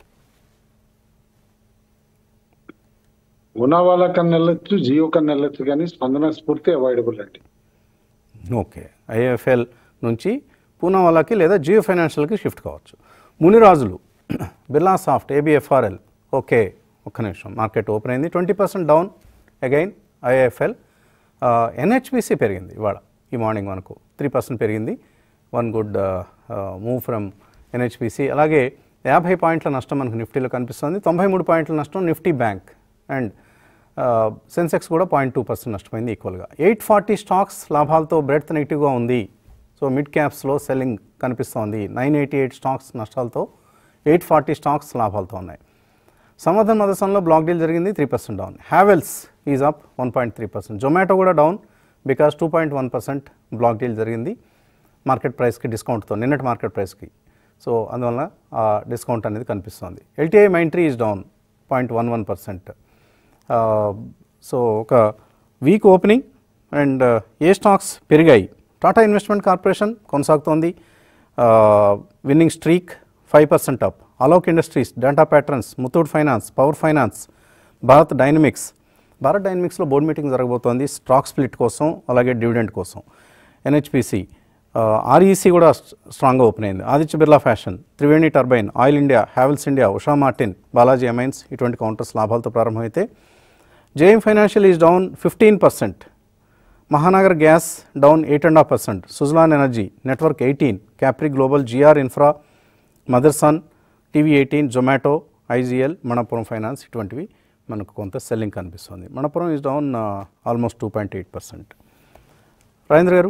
గుణావాలా కన్నా వెళ్ళొచ్చు జియో కన్నా వెళ్ళొచ్చు కానీ స్పందన స్ఫూర్తి అవాయిడబుల్ అండి ఓకే ఐఎఫ్ఎల్ నుంచి పూనావాలాకి లేదా జియో ఫైనాన్షియల్కి షిఫ్ట్ కావచ్చు మునిరాజులు బిర్లా సాఫ్ట్ ఏబిఎఫ్ఆర్ఎల్ ఓకే ఒక్క నిమిషం మార్కెట్ ఓపెన్ అయింది twenty percent down again IFL NHPC పెరిగింది ఇవాళ ఈ మార్నింగ్ మనకు త్రీ పర్సెంట్ పెరిగింది one good move from NHPC అలాగే యాభై పాయింట్ల నష్టం మనకు నిఫ్టీలో కనిపిస్తుంది తొంభై మూడు పాయింట్ల నష్టం నిఫ్టీ బ్యాంక్ అండ్ సెన్సెక్స్ కూడా పాయింట్ టూ పర్సెంట్ నష్టపోయింది ఈక్వల్గా ఎయిట్ ఫార్టీ స్టాక్స్ లాభాలతో బ్రెడ్త్ నెగిటివ్గా ఉంది సో మిడ్ క్యాప్స్లో సెల్లింగ్ కనిపిస్తోంది నైన్ ఎయిటీ ఎయిట్ స్టాక్స్ నష్టాలతో ఎయిట్ ఫార్టీ స్టాక్స్ లాభాలతో ఉన్నాయి సమర్థన్ మదసంలో బ్లాక్ డీల్ జరిగింది three percent down Havells is up one point three percent Zomato కూడా down because two point one percent block deal జరిగింది మార్కెట్ ప్రైస్కి డిస్కౌంట్తో నిన్నటి మార్కెట్ ప్రైస్కి సో అందువల్ల ఆ డిస్కౌంట్ అనేది కనిపిస్తోంది LTI Mindtree is down point one one percent so ఒక week opening and a stocks పెరిగాయి టాటా ఇన్వెస్ట్మెంట్ కార్పొరేషన్ కొనసాగుతోంది winning streak five percent up Alok industries data patterns Muthoot finance power finance Bharat dynamics భారత్ డైనమిక్స్లో బోర్డు మీటింగ్ జరగబోతోంది stock split కోసం అలాగే dividend కోసం NHPC REC కూడా స్ట్రాంగ్గా ఓపెన్ అయింది Aditya Birla fashion Triveni turbine oil India Havells India Usha Martin Balaji amines ఇటువంటి కౌంటర్స్ లాభాలతో ప్రారంభమైతే JM financial is down fifteen percent Mahanagar gas down eight and half percent Suzlon energy network eighteen Capri global GR infra Motherson TV eighteen Zomato IGL Manappuram finance ఇటువంటివి మనకు కొంత selling కనిపిస్తుంది Manappuram is down almost two point eight percent Rajendra garu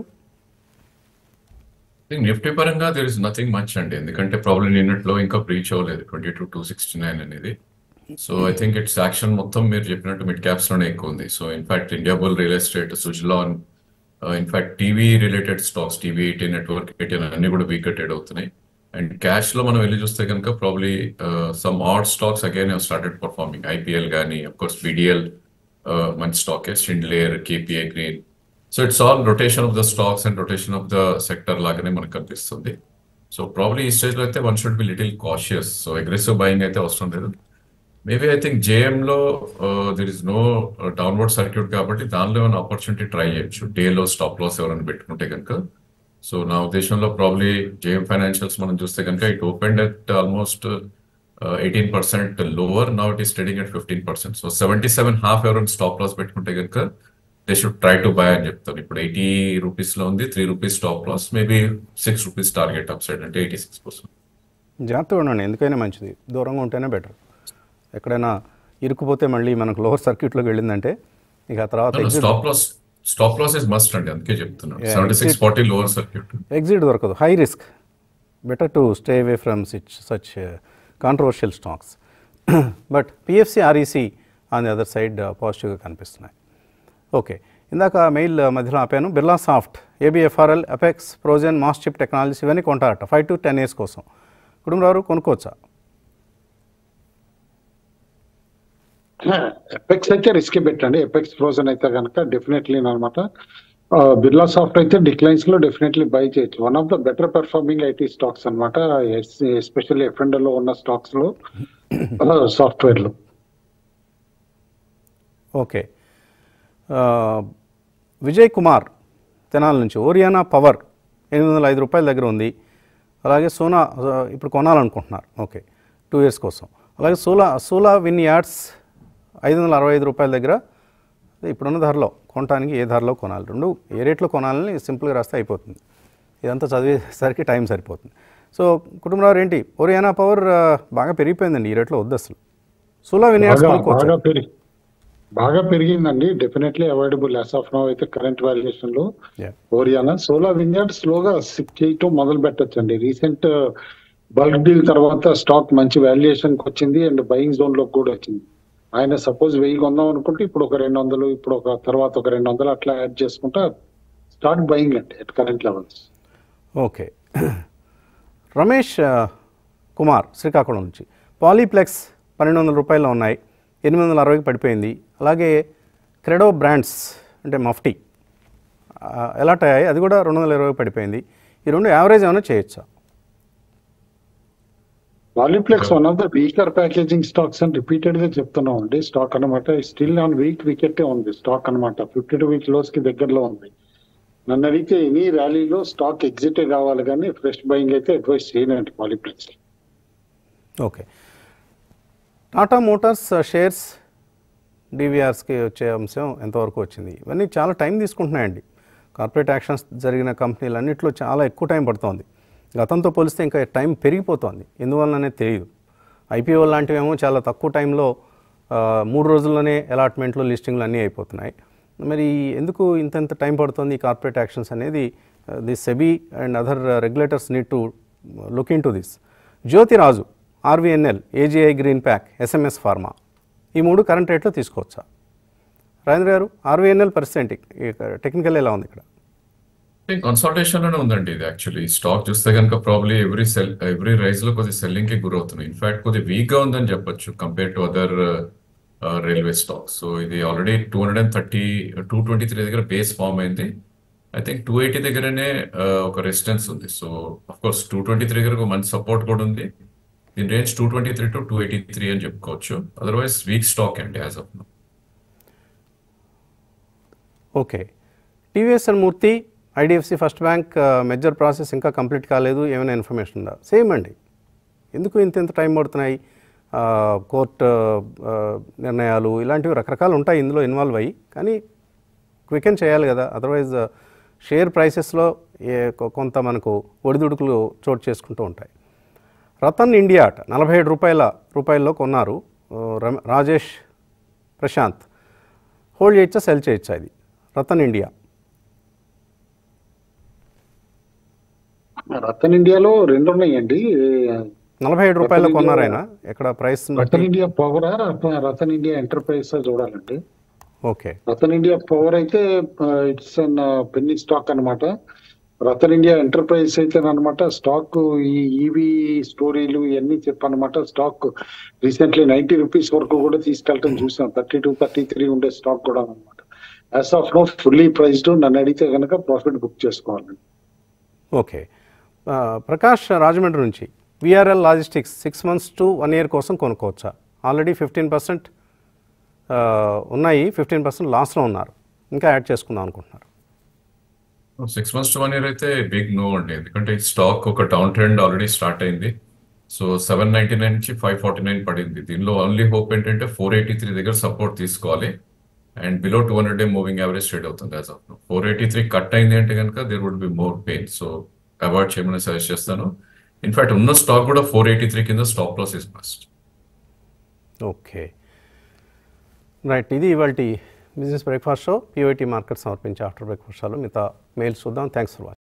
Nifty పరంగా there is nothing much అండి ఎందుకంటే problem నిన్నట్లో ఇంకా breach అవ్వలేదు twenty two two sixty nine అనేది so I think it's action మొత్తం మీరు చెప్పినట్టు మిడ్ క్యాప్స్ లోనే ఎక్కువ ఉంది so in fact India bull real estate Suzlon in fact TV related stocks TV eighteen network eighteen అన్ని కూడా వీక్ ట్రేడ్ అవుతున్నాయి అండ్ క్యాష్ లో మనం వెళ్ళి చూస్తే కనుక probably some odd stocks again started performing IPL కానీ అఫ్ కోర్స్ బీడిఎల్ మంచి stock Schindler KPI green so it's all rotation of the stocks and rotation of the sector లాగానే మనకు కనిపిస్తుంది సో ప్రాబ్లీ ఈ స్టేజ్ లో అయితే one should be little cautious so aggressive buying అయితే అవసరం లేదు మేబీ ఐ థింక్ జేఎం లో there is no downward circuit కాబట్టి దానిలో ఏమైనా ఆపర్చునిటీ ట్రై చేయొచ్చు డేలో స్టాప్ లాస్ ఎవరైనా పెట్టుకుంటే కనుక సో నా ఉద్దేశంలో ప్రాబ్లీ జేఎం ఫైనాన్షియల్స్ మనం చూస్తే కనుక it open at almost eighteen percent lower now it is trading at fifteen percent so seventy seven half ఎవరైనా స్టాప్ లాస్ పెట్టుకుంటే కనుక they should try to buy అని చెప్తాను ఇప్పుడు ఎయిటీ రూపీస్ లో ఉంది three rupees stop loss maybe six rupees target up side అంటే eighty six percent జాగ్రత్తగా ఉండండి ఎందుకైనా మంచిది దూరంగా ఉంటేనే బెటర్ ఎక్కడైనా ఇరుక్కుపోతే మళ్ళీ మనకు లోవర్ సర్క్యూట్లోకి వెళ్ళిందంటే ఇక ఆ తర్వాత exit stop loss stop loss is must అండి అందుకే చెప్తున్నాను Yeah, seventy six exit- forty lower circuit exit దొరకదు high risk better to stay away from such such controversial stocks but PFC REC on the other side పాజిటివ్గా కనిపిస్తున్నాయి okay ఇందాక mail మధ్యలో ఆపాను Birlasoft ABFRL Apex frozen MosChip technologies ఇవన్నీ కొంటారట five to ten years కోసం కుటుంబరావు కొనుక్కోవచ్చా Apex అయితే రిస్క్ పెట్టండి ఎపెక్స్ ఫ్రోజన్ అయితే కనుక డెఫినెట్లీ అనమాట బిర్లా సాఫ్ట్ అయితే డిక్లైన్స్ లో డెఫినెట్లీ బై చేయొచ్చు one of the better performing IT stocks అనమాట ఎస్పెషల్లీ ఎఫ్ లో ఉన్న స్టాక్స్ లో సాఫ్ట్వేర్ లో ఓకే ఆ, విజయ్ కుమార్ తెనాల నుంచి ఓరియానా పవర్ ఎనిమిది వందల ఐదు రూపాయల దగ్గర ఉంది అలాగే సోనా ఆ, ఇప్పుడు కొనాలనుకుంటున్నారు ఓకే టూ ఇయర్స్ కోసం అలాగే సోలా సోలా విన్ యాడ్స్ ఐదు వందల అరవై ఐదు రూపాయల దగ్గర ఇప్పుడున్న ధరలో కొనడానికి ఏ ధరలో కొనాలి రెండు ఏ రేట్లో కొనాలని సింపుల్గా రాస్తే అయిపోతుంది ఇదంతా చదివేసరికి టైం సరిపోతుంది సో కుటుంబరావు ఏంటి ఓరియానా పవర్ ఆ, బాగా పెరిగిపోయిందండి ఈ రేట్లో వద్దు అసలు సోలా విన్ యాడ్స్ బాగా కొనుక్కోవచ్చు బాగా పెరిగి బాగా పెరిగిందండి definitely available as of now అయితే కరెంట్ వాల్యుయేషన్ లో Yeah. ఓరియానా సోలా వింజార్డ్ స్లోగా సిక్ చేయటం మొదలు పెట్టొచ్చండి రీసెంట్ బల్క్ డీల్ తర్వాత స్టాక్ మంచి వాల్యుయేషన్ కి వచ్చింది అండ్ బయింగ్ జోన్ లోకి కూడా వచ్చింది ఆయన సపోజ్ వెయ్యి కొందాం అనుకుంటే ఇప్పుడు ఒక రెండు వందలు ఇప్పుడు ఒక తర్వాత ఒక రెండు వందలు అట్లా యాడ్ చేసుకుంటా స్టార్ట్ బయింగ్ అండి at current levels okay Ramesh ఆ, కుమార్ శ్రీకాకుళం నుంచి పాలీప్లెక్స్ పన్నెండు వందల రూపాయలు ఉన్నాయి ఎనిమిది వందల అరవైకి పడిపోయింది అలాగే క్రెడో బ్రాండ్స్ అంటే మఫ్టీ ఆ, ఎలాట్ అయ్యాయి అది కూడా రెండు వందల ఇరవై పడిపోయింది ఈ రెండు యావరేజ్ ఏమైనా చేయొచ్చా వాల్యూప్లెక్స్ one of the weaker packaging stocks అని రిపీటెడ్ గా చెప్తున్నాం అండి స్టాక్ అనమాట స్టిల్ ఆన్ వీక్ వికెట్ ఉంది స్టాక్ అనమాట ఫిఫ్టీ టూ వీక్ లోస్ కి దగ్గరలో ఉంది నన్ను అడిగితే ఎనీ ర్యాలీలో స్టాక్ ఎగ్జిట్ కావాలి కానీ ఫ్రెష్ బయింగ్ అయితే అడ్వైస్ చేయనండి వాల్యూప్లెక్స్ ఓకే టాటా మోటార్స్ షేర్స్ డివిఆర్స్కి వచ్చే అంశం ఎంతవరకు వచ్చింది ఇవన్నీ చాలా టైం తీసుకుంటున్నాయండి కార్పొరేట్ యాక్షన్స్ జరిగిన కంపెనీలు అన్నింటిలో చాలా ఎక్కువ టైం పడుతోంది గతంతో పోలిస్తే ఇంకా టైం పెరిగిపోతోంది ఎందువల్లనే తెలియదు ఐపీఓ లాంటివేమో చాలా తక్కువ టైంలో ఆ, మూడు రోజుల్లోనే అలాట్మెంట్లు లిస్టింగ్లు అన్నీ అయిపోతున్నాయి మరి ఎందుకు ఇంత ఇంత టైం పడుతుంది ఈ కార్పొరేట్ యాక్షన్స్ అనేది the SEBI and other regulators need to look into this Jyothiraju RVNL AGI Greenpac SMS pharma ఈ మూడు కరెంట్ రేట్లో తీసుకోవచ్చా రాజేంద్ర గారు ఆర్వీఎన్ఎల్ పర్సెంట్ టెక్నికల్ ఎలా ఉంది ఇక్కడ కన్సల్టేషన్ లోనే ఉందండి ఇది యాక్చువల్లీ స్టాక్ చూస్తే కనుక probably every sell every rise లో కొద్ది సెల్లింగ్ కి గురవుతున్నాయి ఇన్ఫాక్ట్ కొద్ది వీక్ గా ఉందని చెప్పొచ్చు compare to other railway stock so ఇది already two hundred and thirty two twenty three దగ్గర బేస్ ఫామ్ అయింది ఐ థింక్ టూ ఎయిటీ దగ్గరనే uh, ఒక రెసిస్టెన్స్ ఉంది so of course two twenty three దగ్గర ఒక మంచి సపోర్ట్ కూడా ఉంది దీని range two twenty three to two eighty three అని చెప్పుకోవచ్చు అదర్వైజ్ వీక్ స్టాక్ అండి as of now okay TVSL Murthy IDFC first bank merger process ఇంకా కంప్లీట్ కాలేదు ఏమైనా ఇన్ఫర్మేషన్ ఉందా సేమ్ అండి ఎందుకు ఇంత ఇంత టైం పడుతున్నాయి ఆ, కోర్టు ఆ, నిర్ణయాలు ఇలాంటివి రకరకాలు ఉంటాయి ఇందులో ఇన్వాల్వ్ అయ్యి కానీ క్వికెన్ చేయాలి కదా అదర్వైజ్ షేర్ ప్రైసెస్లో ఏ కొ- కొంత మనకు ఒడిదుడుకులు చోటు చేసుకుంటూ ఉంటాయి రతన్ ఇండియా అట నలభై ఏడు రూపాయల రూపాయల్లో కొన్నారు ఆ, రమ- రాజేష్ ప్రశాంత్ హోల్డ్ చేయొచ్చా సెల్ చేయొచ్చా ఇది రతన్ ఇండియా రతన్ ఇండియాలో రెండు ఉన్నాయండి నలభై ఏడు రూపాయలు కొన్నారు ఆయన ఎక్కడ ప్రైస్ రతన్ ఇండియా పవరా రతన్ ఇండియా ఎంటర్ప్రైజ్ చూడాలండి ఓకే రతన్ ఇండియా పవర్ అయితే ఇట్స్ అన్ పెన్నీ స్టాక్ అన్నమాట రతన్ ఇండియా ఎంటర్ప్రైజ్ అయితే అనమాట స్టాక్ ఈ ఈవీ స్టోరీలు ఇవన్నీ చెప్పనమాట స్టాక్ రీసెంట్లీ నైన్టీ రూపీస్ వరకు కూడా తీసుకెళ్ళటం చూసాం థర్టీ టూ థర్టీ త్రీ ఉండే స్టాక్ కూడా అనమాట as of now fully priced నన్ను అడిగితే కనుక ప్రాఫిట్ బుక్ చేసుకోవాలండి ఓకే ఆ, ప్రకాష్ రాజమండ్రి నుంచి VRL logistics six months to one year కోసం కొనుక్కోవచ్చా ఆల్రెడీ ఫిఫ్టీన్ పర్సెంట్ ఉన్నాయి ఫిఫ్టీన్ పర్సెంట్ లాస్లో ఉన్నారు ఇంకా యాడ్ చేసుకుందాం అనుకుంటున్నారు six months to one year అయితే బిగ్ నో అండి ఎందుకంటే ఈ స్టాక్ ఒక డౌన్ ట్రెండ్ ఆల్రెడీ స్టార్ట్ అయింది సో సెవెన్ నైన్టీ నైన్ నుంచి ఫైవ్ ఫార్టీ నైన్ పడింది దీనిలో ఓన్లీ హోప్ ఏంటంటే ఫోర్ ఎయిటీ త్రీ దగ్గర సపోర్ట్ తీసుకోవాలి and below two hundred day moving average trade అవుతుంది as of four eighty three cut అయింది అంటే కనుక there would be more pain so avoid చేయమని సజెస్ట్ చేస్తాను ఇన్ఫాక్ట్ ఉన్న స్టాక్ కూడా ఫోర్ ఎయిటీ త్రీ కింద stop loss is best okay right ఇది ఇవాళ బిజినెస్ బ్రేక్ఫాస్ట్ షో పిఓఐటీ మార్కెట్ సమర్పించే ఆఫ్టర్ బ్రేక్ఫాస్ట్ షోలో మిగతా మెయిల్స్ చూద్దాం థ్యాంక్స్ ఫర్ వాచింగ్